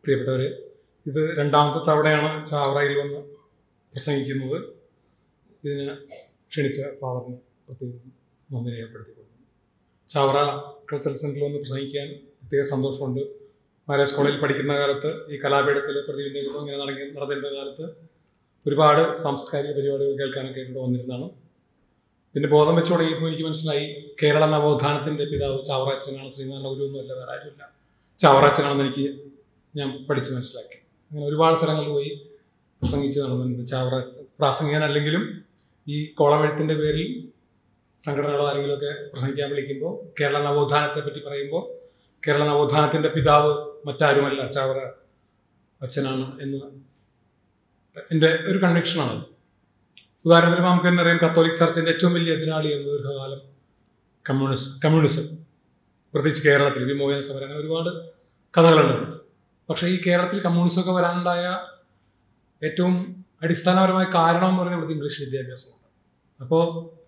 പ്രിയപ്പെട്ടവരെ ഇത് രണ്ടാമത്തെ തവണയാണ് ചാവറയിൽ വന്ന് പ്രസംഗിക്കുന്നത് ഇതിന് ക്ഷണിച്ച ഫാദറിന് പ്രത്യേകം നന്ദി രേഖപ്പെടുത്തിക്കൊള്ളുന്നു ചാവറ കൾച്ചറൽ സെൻറ്ററിൽ വന്ന് പ്രസംഗിക്കാൻ പ്രത്യേക സന്തോഷമുണ്ട് മാരാജ് കോളേജിൽ പഠിക്കുന്ന കാലത്ത് ഈ കലാപീഠത്തിൽ പ്രതിവിൻ്റെ ഇങ്ങനെ നടങ്ങി നടന്നിരുന്ന കാലത്ത് ഒരുപാട് സാംസ്കാരിക പരിപാടികൾ കേൾക്കാനൊക്കെ ഇവിടെ വന്നിരുന്നതാണ് പിന്നെ ബോധം വെച്ച് തുടങ്ങിയപ്പോൾ എനിക്ക് മനസ്സിലായി കേരള നവോത്ഥാനത്തിൻ്റെ പിതാവ് ചാവറാച്ചനാണ് ശ്രീനാരായണ ഗുരു ഒന്നുമല്ല വേറെ ആരുമില്ല ചാവറാച്ചനാണെന്ന് എനിക്ക് ഞാൻ പഠിച്ച് മനസ്സിലാക്കി അങ്ങനെ ഒരുപാട് സ്ഥലങ്ങളിൽ പോയി പ്രസംഗിച്ച് നടന്നിട്ടുണ്ട് ചാവറ പ്രാസംഗികനല്ലെങ്കിലും ഈ കോളമെഴുത്തിൻ്റെ പേരിൽ സംഘടനകളോ ആരെങ്കിലുമൊക്കെ പ്രസംഗിക്കാൻ വിളിക്കുമ്പോൾ കേരള നവോത്ഥാനത്തെ പറ്റി പറയുമ്പോൾ കേരള നവോത്ഥാനത്തിൻ്റെ പിതാവ് മറ്റാരുമല്ല ചാവറ അച്ഛനാണ് എന്ന് എൻ്റെ ഒരു കൺവിക്ഷനാണത് ഉദാഹരണത്തിന് നമുക്ക് തന്നെ അറിയാം കത്തോലിക് ചർച്ചിൻ്റെ ഏറ്റവും വലിയ എതിരാളിയായിരുന്നു ദീർഘകാലം കമ്മ്യൂണിസ്റ്റ് കമ്മ്യൂണിസം പ്രത്യേകിച്ച് കേരളത്തിൽ വിമോചന സമരം അങ്ങനെ ഒരുപാട് കഥകളുണ്ട് പക്ഷേ ഈ കേരളത്തിൽ കമ്മ്യൂണിസമൊക്കെ വരാനുണ്ടായ ഏറ്റവും അടിസ്ഥാനപരമായ കാരണം എന്ന് പറയുന്നത് ഇവിടുത്തെ ഇംഗ്ലീഷ് വിദ്യാഭ്യാസമാണ് അപ്പോൾ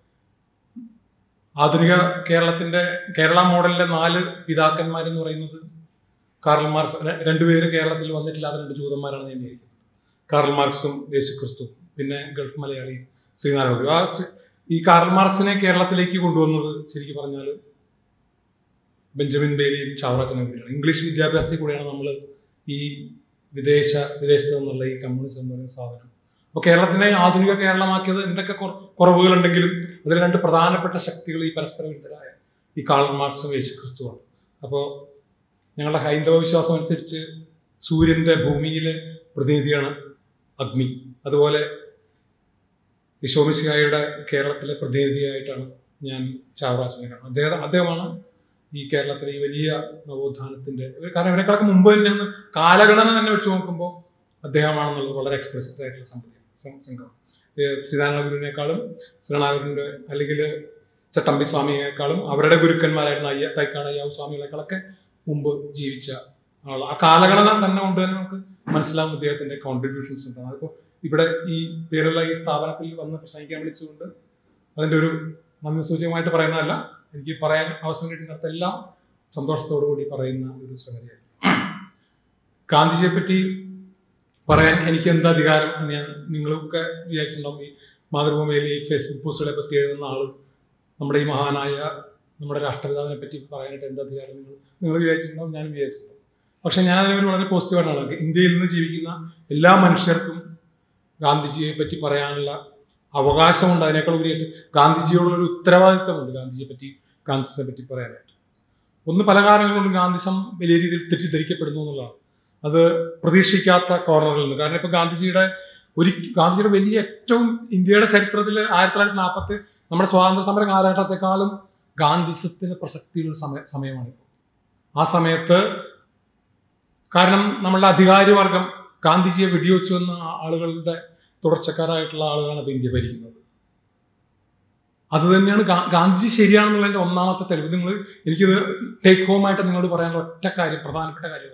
ആധുനിക കേരളത്തിൻ്റെ കേരള മോഡലിലെ നാല് പിതാക്കന്മാരെന്ന് പറയുന്നത് കാർൽ മാർക്സ് ര- രണ്ടുപേര് കേരളത്തിൽ വന്നിട്ടില്ലാത്ത രണ്ട് ജൂതന്മാരാണ് ഞാൻ വിചാരിക്കുന്നത് കാർൽ മാർക്സും യേശുക്രിസ്തു പിന്നെ ഗൾഫ് മലയാളി ശ്രീനാരായണ ഗുരു ആ ശ്രീ- ഈ കാർൽ മാർക്സിനെ കേരളത്തിലേക്ക് കൊണ്ടുവന്നത് ശരിക്കും പറഞ്ഞാൽ ബെഞ്ചമിൻ ബേലിയും ചാവറാച്ചനും കൂടിയാണ് ഇംഗ്ലീഷ് വിദ്യാഭ്യാസത്തിൽ കൂടിയാണ് നമ്മൾ ഈ വിദേശ വിദേശത്ത് നിന്നുള്ള ഈ കമ്മ്യൂണിസം എന്ന് പറയുന്ന സാധനം അപ്പോൾ കേരളത്തിനെ ആധുനിക കേരളമാക്കിയത് എന്തൊക്കെ കുറ- കുറവുകളുണ്ടെങ്കിലും അതിൽ രണ്ട് പ്രധാനപ്പെട്ട ശക്തികൾ ഈ പരസ്പര വിരുദ്ധരായ ഈ കാൾ മാർക്സും യേശുക്രിസ്തുവാണ് അപ്പോൾ ഞങ്ങളുടെ ഹൈന്ദവ വിശ്വാസം അനുസരിച്ച് സൂര്യൻ്റെ ഭൂമിയിലെ പ്രതിനിധിയാണ് അഗ്നി അതുപോലെ വിശ്വമിശിഹായുടെ കേരളത്തിലെ പ്രതിനിധിയായിട്ടാണ് ഞാൻ ചാവറാച്ചനെ കാണുന്നത് അദ്ദേഹം അദ്ദേഹമാണ് ഈ കേരളത്തിലെ ഈ വലിയ നവോത്ഥാനത്തിൻ്റെ കാരണം ഇവരെക്കാളൊക്കെ മുമ്പ് തന്നെ ഒന്ന് കാലഗണന തന്നെ വെച്ച് നോക്കുമ്പോൾ അദ്ദേഹമാണെന്നുള്ളത് വളരെ എക്സ്പ്രസീവ് ആയിട്ടുള്ള സംഗതി സം- സംഘം ഏഹ് ശ്രീനാരായണ ഗുരുവിനേക്കാളും ശ്രീനാരായണഗുരുവിൻ്റെ അല്ലെങ്കിൽ ചട്ടമ്പി സ്വാമിയേക്കാളും അവരുടെ ഗുരുക്കന്മാരായിരുന്ന അയ്യ തൈക്കാട് അയ്യാവ് സ്വാമികളെക്കാളൊക്കെ മുമ്പ് ജീവിച്ച ആൾ ആ കാലഗണന തന്നെ കൊണ്ട് തന്നെ നമുക്ക് മനസ്സിലാവും അദ്ദേഹത്തിൻ്റെ കോൺട്രിബ്യൂഷൻസ് എന്താണ് അതിപ്പോൾ ഇവിടെ ഈ പേരുള്ള ഈ സ്ഥാപനത്തിൽ വന്ന് പ്രസംഗിക്കാൻ വിളിച്ചുകൊണ്ട് അതിൻ്റെ ഒരു നന്ദി സൂചകമായിട്ട് പറയുന്നതല്ല എനിക്ക് പറയാൻ അവസരം കിട്ടുന്നിടത്തെല്ലാം സന്തോഷത്തോടു കൂടി പറയുന്ന ഒരു സംഗതിയായിരുന്നു ഗാന്ധിജിയെ പറ്റി പറയാൻ എനിക്ക് എന്ത് അധികാരം എന്ന് ഞാൻ നിങ്ങളൊക്കെ വിചാരിച്ചിട്ടുണ്ടാവും ഈ മാതൃഭൂമിയിൽ ഈ ഫേസ്ബുക്ക് പോസ്റ്റുകളെ പറ്റി എഴുതുന്ന ആൾ നമ്മുടെ ഈ മഹാനായ നമ്മുടെ രാഷ്ട്രപിതാവിനെ പറ്റി പറയാനായിട്ട് എന്ത് അധികാരം നിങ്ങൾ നിങ്ങൾ വിചാരിച്ചിട്ടുണ്ടാവും ഞാൻ വിചാരിച്ചിട്ടുണ്ടാവും പക്ഷെ ഞാൻ അതിനൊരു വളരെ പോസിറ്റീവായിട്ടാണ് ഇന്ത്യയിൽ നിന്ന് ജീവിക്കുന്ന എല്ലാ മനുഷ്യർക്കും ഗാന്ധിജിയെ പറ്റി പറയാനുള്ള അവകാശമുണ്ട് അതിനേക്കാൾ ഉപരിയായിട്ട് ഗാന്ധിജിയോടുള്ളൊരു ഉത്തരവാദിത്തമുണ്ട് ഗാന്ധിജിയെ പറ്റി ഗാന്ധിസിനെ പറ്റി പറയാനായിട്ട് ഒന്ന് പല കാരണങ്ങൾ കൊണ്ടും ഗാന്ധിസം വലിയ രീതിയിൽ തെറ്റിദ്ധരിക്കപ്പെടുന്നു എന്നുള്ളതാണ് അത് പ്രതീക്ഷിക്കാത്ത കോർണറിൽ നിന്ന് കാരണം ഇപ്പോൾ ഗാന്ധിജിയുടെ ഒരു ഗാന്ധിജിയുടെ വലിയ ഏറ്റവും ഇന്ത്യയുടെ ചരിത്രത്തിൽ ആയിരത്തി തൊള്ളായിരത്തി നാൽപ്പത്തി നമ്മുടെ സ്വാതന്ത്ര്യ സമര കാലഘട്ടത്തെക്കാളും ഗാന്ധിസത്തിന് പ്രസക്തിയുള്ള സമയ സമയമാണ് ഇപ്പോൾ ആ സമയത്ത് കാരണം നമ്മളുടെ അധികാരിവർഗം ഗാന്ധിജിയെ വെടിവെച്ചു എന്ന ആളുകളുടെ തുടർച്ചക്കാരായിട്ടുള്ള ആളുകളാണ് ഇപ്പോൾ ഇന്ത്യ ഭരിക്കുന്നത് അത് തന്നെയാണ് ഗാ- ഗാന്ധിജി ശരിയാണെന്നുള്ളതിൻ്റെ ഒന്നാമത്തെ തെളിവ് നിങ്ങൾ എനിക്കിത് ടേക്ക് ഹോം ആയിട്ട് നിങ്ങളോട് പറയാനുള്ള ഒറ്റ കാര്യം പ്രധാനപ്പെട്ട കാര്യമാണ്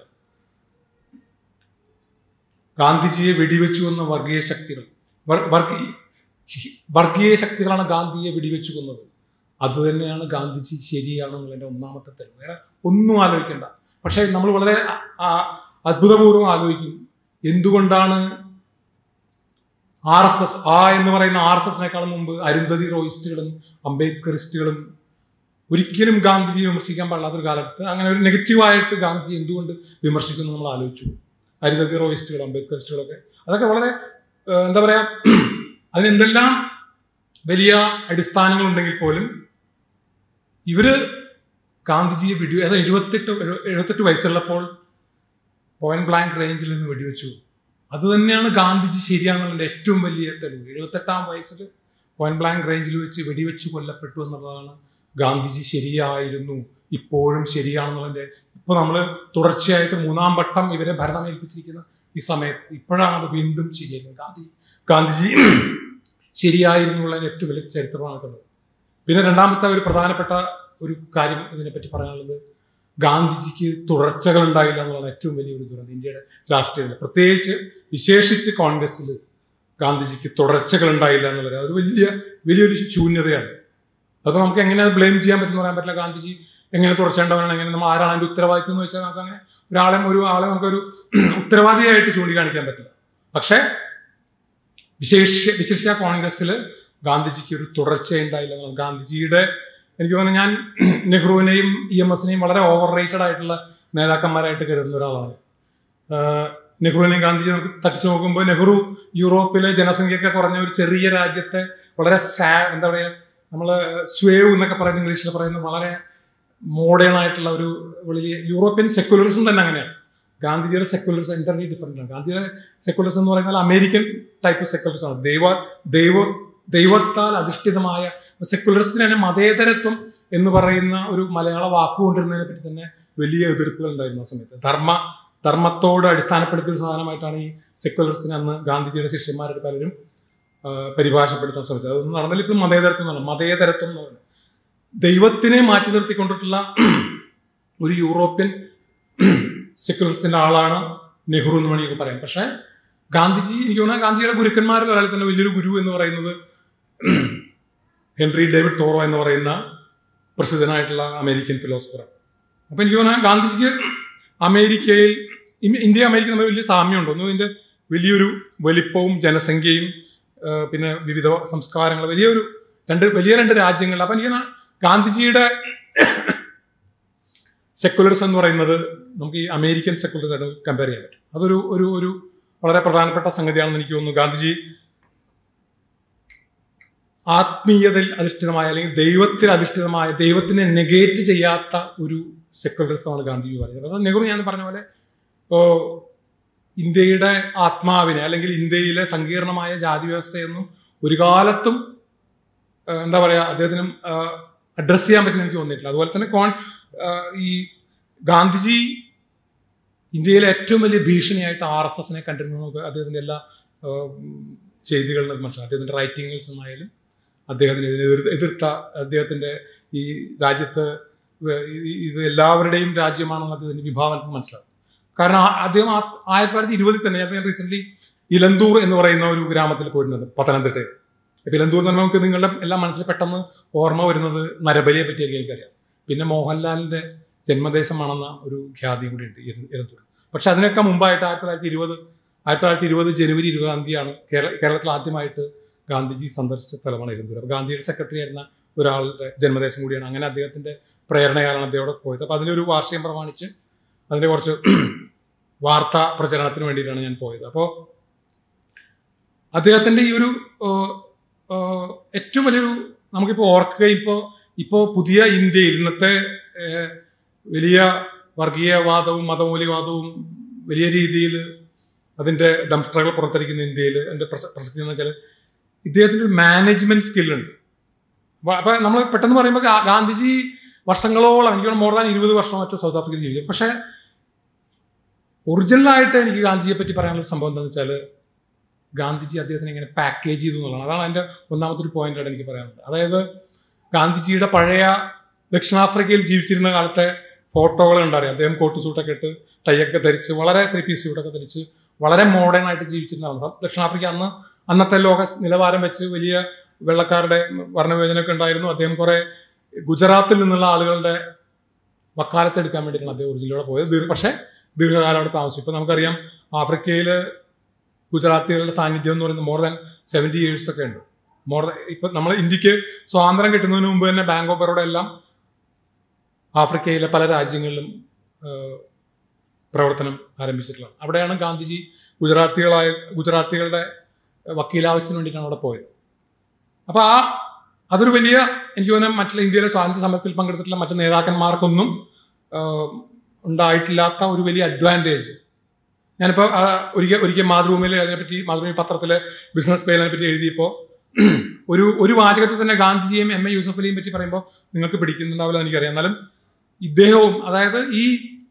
ഗാന്ധിജിയെ വെടിവെച്ചു എന്ന വർഗീയ ശക്തികൾ വർ- വർഗീ- വർഗീയ ശക്തികളാണ് ഗാന്ധിയെ വെടിവെച്ചു കൊന്നത് അത് തന്നെയാണ് ഗാന്ധിജി ശരിയാണെന്നുള്ളതിൻ്റെ ഒന്നാമത്തെ തെളിവ് വേറെ ഒന്നും ആലോചിക്കേണ്ട പക്ഷേ നമ്മൾ വളരെ അ- ആ- അത്ഭുതപൂർവ്വം ആലോചിക്കും എന്തുകൊണ്ടാണ് ആർ എസ് എസ് ആ എന്ന് പറയുന്ന ആർ എസ് എസിനേക്കാളും മുമ്പ് അരുന്ധതി റോയിസ്റ്റുകളും അംബേദ്കറിസ്റ്റുകളും ഒരിക്കലും ഗാന്ധിജിയെ വിമർശിക്കാൻ പാടില്ലാത്തൊരു കാലത്ത് അങ്ങനെ ഒരു നെഗറ്റീവായിട്ട് ഗാന്ധിജി എന്തുകൊണ്ട് വിമർശിക്കുന്നു നമ്മൾ ആലോചിച്ചു അരുന്ധതി റോയിസ്റ്റുകൾ അംബേദ്കറിസ്റ്റുകളൊക്കെ അതൊക്കെ വളരെ ഏഹ്, എന്താ പറയുക അതിനെന്തെല്ലാം വലിയ അടിസ്ഥാനങ്ങളുണ്ടെങ്കിൽ പോലും ഇവര് ഗാന്ധിജിയെ വെടി അതായത് എഴുപത്തെട്ട് എഴു- എഴുപത്തെട്ട് വയസ്സുള്ളപ്പോൾ പോയിന്റ് ബ്ലാങ്ക് റേഞ്ചിൽ നിന്ന് വെടിവെച്ചു അത് തന്നെയാണ് ഗാന്ധിജി ശരിയാണെന്നുള്ളതിൻ്റെ ഏറ്റവും വലിയ തെളിവ് എഴുപത്തെട്ടാം വയസ്സിൽ പോയിന്റ് ബ്ലാങ്ക് റേഞ്ചിൽ വെച്ച് വെടിവെച്ച് കൊല്ലപ്പെട്ടു എന്നുള്ളതാണ് ഗാന്ധിജി ശരിയായിരുന്നു ഇപ്പോഴും ശരിയാണെന്നുള്ളതിൻ്റെ ഇപ്പോൾ നമ്മൾ തുടർച്ചയായിട്ട് മൂന്നാം വട്ടം ഇവരെ ഭരണമേൽപ്പിച്ചിരിക്കുന്ന ഈ സമയത്ത് ഇപ്പോഴാണ് അത് വീണ്ടും ശരിയായിരുന്നത് ഗാന്ധി ഗാന്ധിജി ശരിയായിരുന്നുള്ളതിന് ഏറ്റവും വലിയ ചരിത്രമാണുള്ളത് പിന്നെ രണ്ടാമത്തെ ഒരു പ്രധാനപ്പെട്ട ഒരു കാര്യം ഇതിനെപ്പറ്റി പറയാനുള്ളത് ഗാന്ധിജിക്ക് തുടർച്ചകൾ ഉണ്ടായില്ല എന്നുള്ളതാണ് ഏറ്റവും വലിയൊരു ദുരന്തം ഇന്ത്യയുടെ രാഷ്ട്രീയത്തിൽ പ്രത്യേകിച്ച് വിശേഷിച്ച് കോൺഗ്രസ്സിൽ ഗാന്ധിജിക്ക് തുടർച്ചകൾ ഉണ്ടായില്ല എന്നുള്ളത് അത് വലിയ വലിയൊരു ശൂന്യതയാണ് അപ്പോൾ നമുക്ക് എങ്ങനെ ബ്ലെയിം ചെയ്യാൻ പറ്റുമെന്ന് പറയാൻ പറ്റില്ല ഗാന്ധിജി എങ്ങനെ തുടച്ചേണ്ടവനാണ് എങ്ങനെ നമ്മൾ ആരാണ് അതിന്റെ ഉത്തരവാദിത്വം എന്ന് വെച്ചാൽ നമുക്ക് അങ്ങനെ ഒരാളെ ഒരു ആളെ നമുക്കൊരു ഉത്തരവാദിയായിട്ട് ചൂണ്ടിക്കാണിക്കാൻ പറ്റില്ല പക്ഷേ വിശേഷ വിശേഷ കോൺഗ്രസ്സിൽ ഗാന്ധിജിക്ക് ഒരു തുടർച്ചയുണ്ടായില്ല എന്നുള്ളത് ഗാന്ധിജിയുടെ എനിക്ക് തോന്നുന്നു ഞാൻ നെഹ്റുവിനെയും ഇ എം എസിനെയും വളരെ ഓവർ റേറ്റഡ് ആയിട്ടുള്ള നേതാക്കന്മാരായിട്ട് കരുതുന്ന ഒരാളാണ് ആഹ് നെഹ്റുവിനെയും ഗാന്ധിജി നമുക്ക് തട്ടിച്ചു നോക്കുമ്പോൾ നെഹ്റു യൂറോപ്പിലെ ജനസംഖ്യയൊക്കെ കുറഞ്ഞ ഒരു ചെറിയ രാജ്യത്തെ വളരെ സാ എന്താ പറയുക നമ്മൾ സ്വേവ് എന്നൊക്കെ പറയുന്ന ഇംഗ്ലീഷിൽ പറയുന്ന വളരെ മോഡേൺ ആയിട്ടുള്ള ഒരു വലിയ യൂറോപ്യൻ സെക്യുലറിസം തന്നെ അങ്ങനെയാണ് ഗാന്ധിജിയുടെ സെക്യുലറിസം എൻ്റർലി ഡിഫറെൻ്റ് ആണ് ഗാന്ധിജിയുടെ സെക്യുലറിസം എന്ന് പറയുന്നത് അമേരിക്കൻ ടൈപ്പ് സെക്യുലറിസം ആണ് ദൈവ ദൈവ ദൈവത്താൽ അധിഷ്ഠിതമായ സെക്യുലറിസത്തിന് തന്നെ മതേതരത്വം എന്ന് പറയുന്ന ഒരു മലയാള വാക്കുകൊണ്ടിരുന്നതിനെ പറ്റി തന്നെ വലിയ എതിർപ്പുകൾ ഉണ്ടായിരുന്നു ആ സമയത്ത് ധർമ്മ ധർമ്മത്തോട് അടിസ്ഥാനപ്പെടുത്തിയ ഒരു സാധനമായിട്ടാണ് ഈ സെക്യുലറിസത്തിന് അന്ന് ഗാന്ധിജിയുടെ ശിഷ്യന്മാരുടെ പലരും ആ, പരിഭാഷപ്പെടുത്താൻ ശ്രമിച്ചത് അതൊന്നും നടന്നില്ല ഇപ്പം മതേതരത്വം എന്നാണ് മതേതരത്വം എന്ന് പറയുന്നത് ദൈവത്തിനെ മാറ്റി നിർത്തിക്കൊണ്ടിട്ടുള്ള ഒരു യൂറോപ്യൻ സെക്യുലറിസത്തിന്റെ ആളാണ് നെഹ്റു എന്ന് വേണമെങ്കിൽ പറയാം പക്ഷേ ഗാന്ധിജി എനിക്ക് തോന്നുന്നത് ഗാന്ധിജിയുടെ ഗുരുക്കന്മാരിൽ ഒരാളിൽ തന്നെ വലിയൊരു ഗുരു എന്ന് പറയുന്നത് ഹെൻറി ഡേവിഡ് തോറോ എന്ന് പറയുന്ന പ്രസിദ്ധനായിട്ടുള്ള അമേരിക്കൻ ഫിലോസഫറാണ് അപ്പം എനിക്ക് തോന്നുന്നത് ഗാന്ധിജിക്ക് അമേരിക്കയിൽ ഇ- ഇന്ത്യ അമേരിക്ക തമ്മിൽ വലിയ സാമ്യമുണ്ട് ഒന്ന് ഇതിൻ്റെ വലിയൊരു വലിപ്പവും ജനസംഖ്യയും ആ, പിന്നെ വിവിധ സംസ്കാരങ്ങൾ വലിയൊരു രണ്ട് വലിയ രണ്ട് രാജ്യങ്ങൾ അപ്പം എനിക്ക് തോന്നുന്നു ഗാന്ധിജിയുടെ സെക്കുലറിസം എന്ന് പറയുന്നത് നമുക്ക് ഈ അമേരിക്കൻ സെക്കുലറിസം കമ്പയർ ചെയ്യാൻ പറ്റും അതൊരു ഒരു ഒരു വളരെ പ്രധാനപ്പെട്ട സംഗതിയാണെന്ന് എനിക്ക് തോന്നുന്നു ഗാന്ധിജി ആത്മീയതയിൽ അധിഷ്ഠിതമായ അല്ലെങ്കിൽ ദൈവത്തിൽ അധിഷ്ഠിതമായ ദൈവത്തിനെ നെഗേറ്റ് ചെയ്യാത്ത ഒരു സെക്കുലറിസമാണ് ഗാന്ധിജി പറയുന്നത് പക്ഷേ നെഹ്റു ഞാൻ പറഞ്ഞ പോലെ ഓ, ഇന്ത്യയുടെ ആത്മാവിനെ അല്ലെങ്കിൽ ഇന്ത്യയിലെ സങ്കീർണമായ ജാതി വ്യവസ്ഥയൊന്നും ഒരു കാലത്തും ആ, എന്താ പറയുക അദ്ദേഹത്തിനും അഡ്രസ്സ് ചെയ്യാൻ പറ്റുമെന്ന് എനിക്ക് തോന്നിയിട്ടില്ല അതുപോലെ തന്നെ കോൺ ആ, ഈ ഗാന്ധിജി ഇന്ത്യയിലെ ഏറ്റവും വലിയ ഭീഷണിയായിട്ട് ആർ എസ് എസിനെ കണ്ടിരുന്നു നമുക്ക് അദ്ദേഹത്തിൻ്റെ എല്ലാ ആ, ചെയ്തികളിൽ നിന്ന് മനസ്സിലാക്കാം അദ്ദേഹത്തിൻ്റെ റൈറ്റിങ്ങുകൾസ് എന്നായാലും അദ്ദേഹത്തിന് ഇതിനെ എതിർ എതിർത്ത അദ്ദേഹത്തിൻ്റെ ഈ രാജ്യത്ത് വ- ഈ- ഇത് എല്ലാവരുടെയും രാജ്യമാണെന്ന് അദ്ദേഹത്തിൻ്റെ വിഭാവനത്തിന് മനസ്സിലാക്കും കാരണം ആ- അദ്ദേഹം ആ- ആയിരത്തി തൊള്ളായിരത്തി ഇരുപതിൽ തന്നെ ഞാൻ റീസെന്റ് ഇലന്തൂർ എന്ന് പറയുന്ന ഒരു ഗ്രാമത്തിൽ പോയിട്ടുണ്ട് പത്തനംതിട്ടയിൽ ഇപ്പം ഇലന്തൂർ എന്ന് പറഞ്ഞാൽ നമുക്ക് നിങ്ങളുടെ എല്ലാം മനസ്സിൽ പെട്ടെന്ന് ഓർമ്മ വരുന്നത് നരബലിയെ പറ്റിയൊക്കെ എനിക്കറിയാം പിന്നെ മോഹൻലാലിന്റെ ജന്മദേശമാണെന്ന ഒരു ഖ്യാതിയും കൂടി ഉണ്ട് ഇര- ഇലന്തൂർ പക്ഷെ അതിനൊക്കെ മുമ്പായിട്ട് ആയിരത്തി തൊള്ളായിരത്തി ഇരുപത് ആയിരത്തി തൊള്ളായിരത്തി ഇരുപത് ജനുവരി ഇരുപതാം തീയതിയാണ് കേരള കേരളത്തിൽ ആദ്യമായിട്ട് ഗാന്ധിജി സന്ദർശിച്ച സ്ഥലമാണ് ഇരുന്തൂർ അപ്പോൾ ഗാന്ധിയുടെ സെക്രട്ടറി ആയിരുന്ന ഒരാളുടെ ജന്മദേശം കൂടിയാണ് അങ്ങനെ അദ്ദേഹത്തിന്റെ പ്രേരണയാലാണ് അദ്ദേഹം അവിടെ പോയത് അപ്പോൾ അതിനൊരു വാർഷികം പ്രമാണിച്ച് അതിന്റെ കുറച്ച് വാർത്താ പ്രചരണത്തിന് വേണ്ടിയിട്ടാണ് ഞാൻ പോയത് അപ്പോൾ അദ്ദേഹത്തിന്റെ ഈ ഒരു ഏഹ്, ഏഹ്, ഏറ്റവും വലിയൊരു നമുക്കിപ്പോൾ ഓർക്കുക ഇപ്പോൾ ഇപ്പോൾ പുതിയ ഇന്ത്യയിൽ ഇന്നത്തെ ഏഹ്, വലിയ വർഗീയവാദവും മതമൂല്യവാദവും വലിയ രീതിയിൽ അതിന്റെ ദംഷ്ട്രകൾ പുറത്തിരിക്കുന്ന ഇന്ത്യയിൽ എൻ്റെ പ്രസ- പ്രസക്തി എന്ന് വെച്ചാൽ ഇദ്ദേഹത്തിന് ഒരു മാനേജ്മെന്റ് സ്കില്ലുണ്ട് അപ്പൊ നമ്മൾ പെട്ടെന്ന് പറയുമ്പോൾ ഗാ- ഗാന്ധിജി വർഷങ്ങളോളം എനിക്ക് മോർ ദാൻ ഇരുപത് വർഷം മറ്റോ സൗത്ത് ആഫ്രിക്കയിൽ ജീവിച്ചു പക്ഷേ ഒറിജിനലായിട്ട് എനിക്ക് ഗാന്ധിജിയെ പറ്റി പറയാനുള്ള ഒരു സംഭവം എന്താണെന്ന് വെച്ചാൽ ഗാന്ധിജി അദ്ദേഹത്തിന് എങ്ങനെ പാക്കേജ് ചെയ്തു എന്നുള്ളതാണ് അതാണ് എൻ്റെ ഒന്നാമത്തെ ഒരു പോയിന്റായിട്ട് എനിക്ക് പറയാനുള്ളത് അതായത് ഗാന്ധിജിയുടെ പഴയ ദക്ഷിണാഫ്രിക്കയിൽ ജീവിച്ചിരുന്ന കാലത്തെ ഫോട്ടോകൾ ഉണ്ടറിയാം അദ്ദേഹം കോട്ട് സൂട്ടൊക്കെ ഇട്ട് ടൈയൊക്കെ ധരിച്ച് വളരെ ത്രീ പീസ് സ്യൂട്ടൊക്കെ ധരിച്ച് വളരെ മോഡേൺ ആയിട്ട് ജീവിച്ചിരുന്ന ആളാണ് ദക്ഷിണാഫ്രിക്ക അന്ന് അന്നത്തെ ലോക നിലവാരം വെച്ച് വലിയ വെള്ളക്കാരുടെ വർണ്ണവിവേചനമൊക്കെ ഉണ്ടായിരുന്നു അദ്ദേഹം കുറെ ഗുജറാത്തിൽ നിന്നുള്ള ആളുകളുടെ വക്കാലത്ത് എടുക്കാൻ വേണ്ടിയിട്ടാണ് അദ്ദേഹം ഒറിജിനിലൂടെ പോയത് ദീർഘ പക്ഷേ ദീർഘകാലം അവിടെ താമസിച്ചു ഇപ്പം നമുക്കറിയാം ആഫ്രിക്കയിൽ ഗുജറാത്തികളുടെ സാന്നിധ്യം എന്ന് പറയുന്നത് മോർ ദാൻ സെവൻറ്റി ഇയേഴ്സ് ഒക്കെ ഉണ്ട് മോർ ദാൻ ഇപ്പം നമ്മൾ ഇന്ത്യക്ക് സ്വാതന്ത്ര്യം കിട്ടുന്നതിന് മുമ്പ് തന്നെ ബാങ്ക് ഓഫ് ബറോഡ എല്ലാം ആഫ്രിക്കയിലെ പല രാജ്യങ്ങളിലും ആ, പ്രവർത്തനം ആരംഭിച്ചിട്ടുള്ളത് അവിടെയാണ് ഗാന്ധിജി ഗുജറാത്തികളായ ഗുജറാത്തികളുടെ വക്കീലാവശ്യത്തിന് വേണ്ടിയിട്ടാണ് അവിടെ പോയത് അപ്പോൾ ആ അതൊരു വലിയ എനിക്ക് തോന്നുന്നത് മറ്റുള്ള ഇന്ത്യയിലെ സ്വാതന്ത്ര്യ സമരത്തിൽ പങ്കെടുത്തിട്ടുള്ള മറ്റു നേതാക്കന്മാർക്കൊന്നും ആ, ഉണ്ടായിട്ടില്ലാത്ത ഒരു വലിയ അഡ്വാൻറ്റേജ് ഞാനിപ്പോൾ ആ, ഒരിക്കൽ ഒരിക്കൽ മാതൃഭൂമിയിൽ അതിനെപ്പറ്റി മാതൃഭൂമി പത്രത്തിലെ ബിസിനസ് പേരിനെ പറ്റി എഴുതിയപ്പോൾ ഒരു ഒരു വാചകത്തിൽ തന്നെ ഗാന്ധിജിയെയും എം എ യൂസഫലിയും പറ്റി പറയുമ്പോൾ നിങ്ങൾക്ക് പിടിക്കുന്നുണ്ടാവില്ല എന്ന് എനിക്കറിയാം എന്നാലും ഇദ്ദേഹവും അതായത് ഈ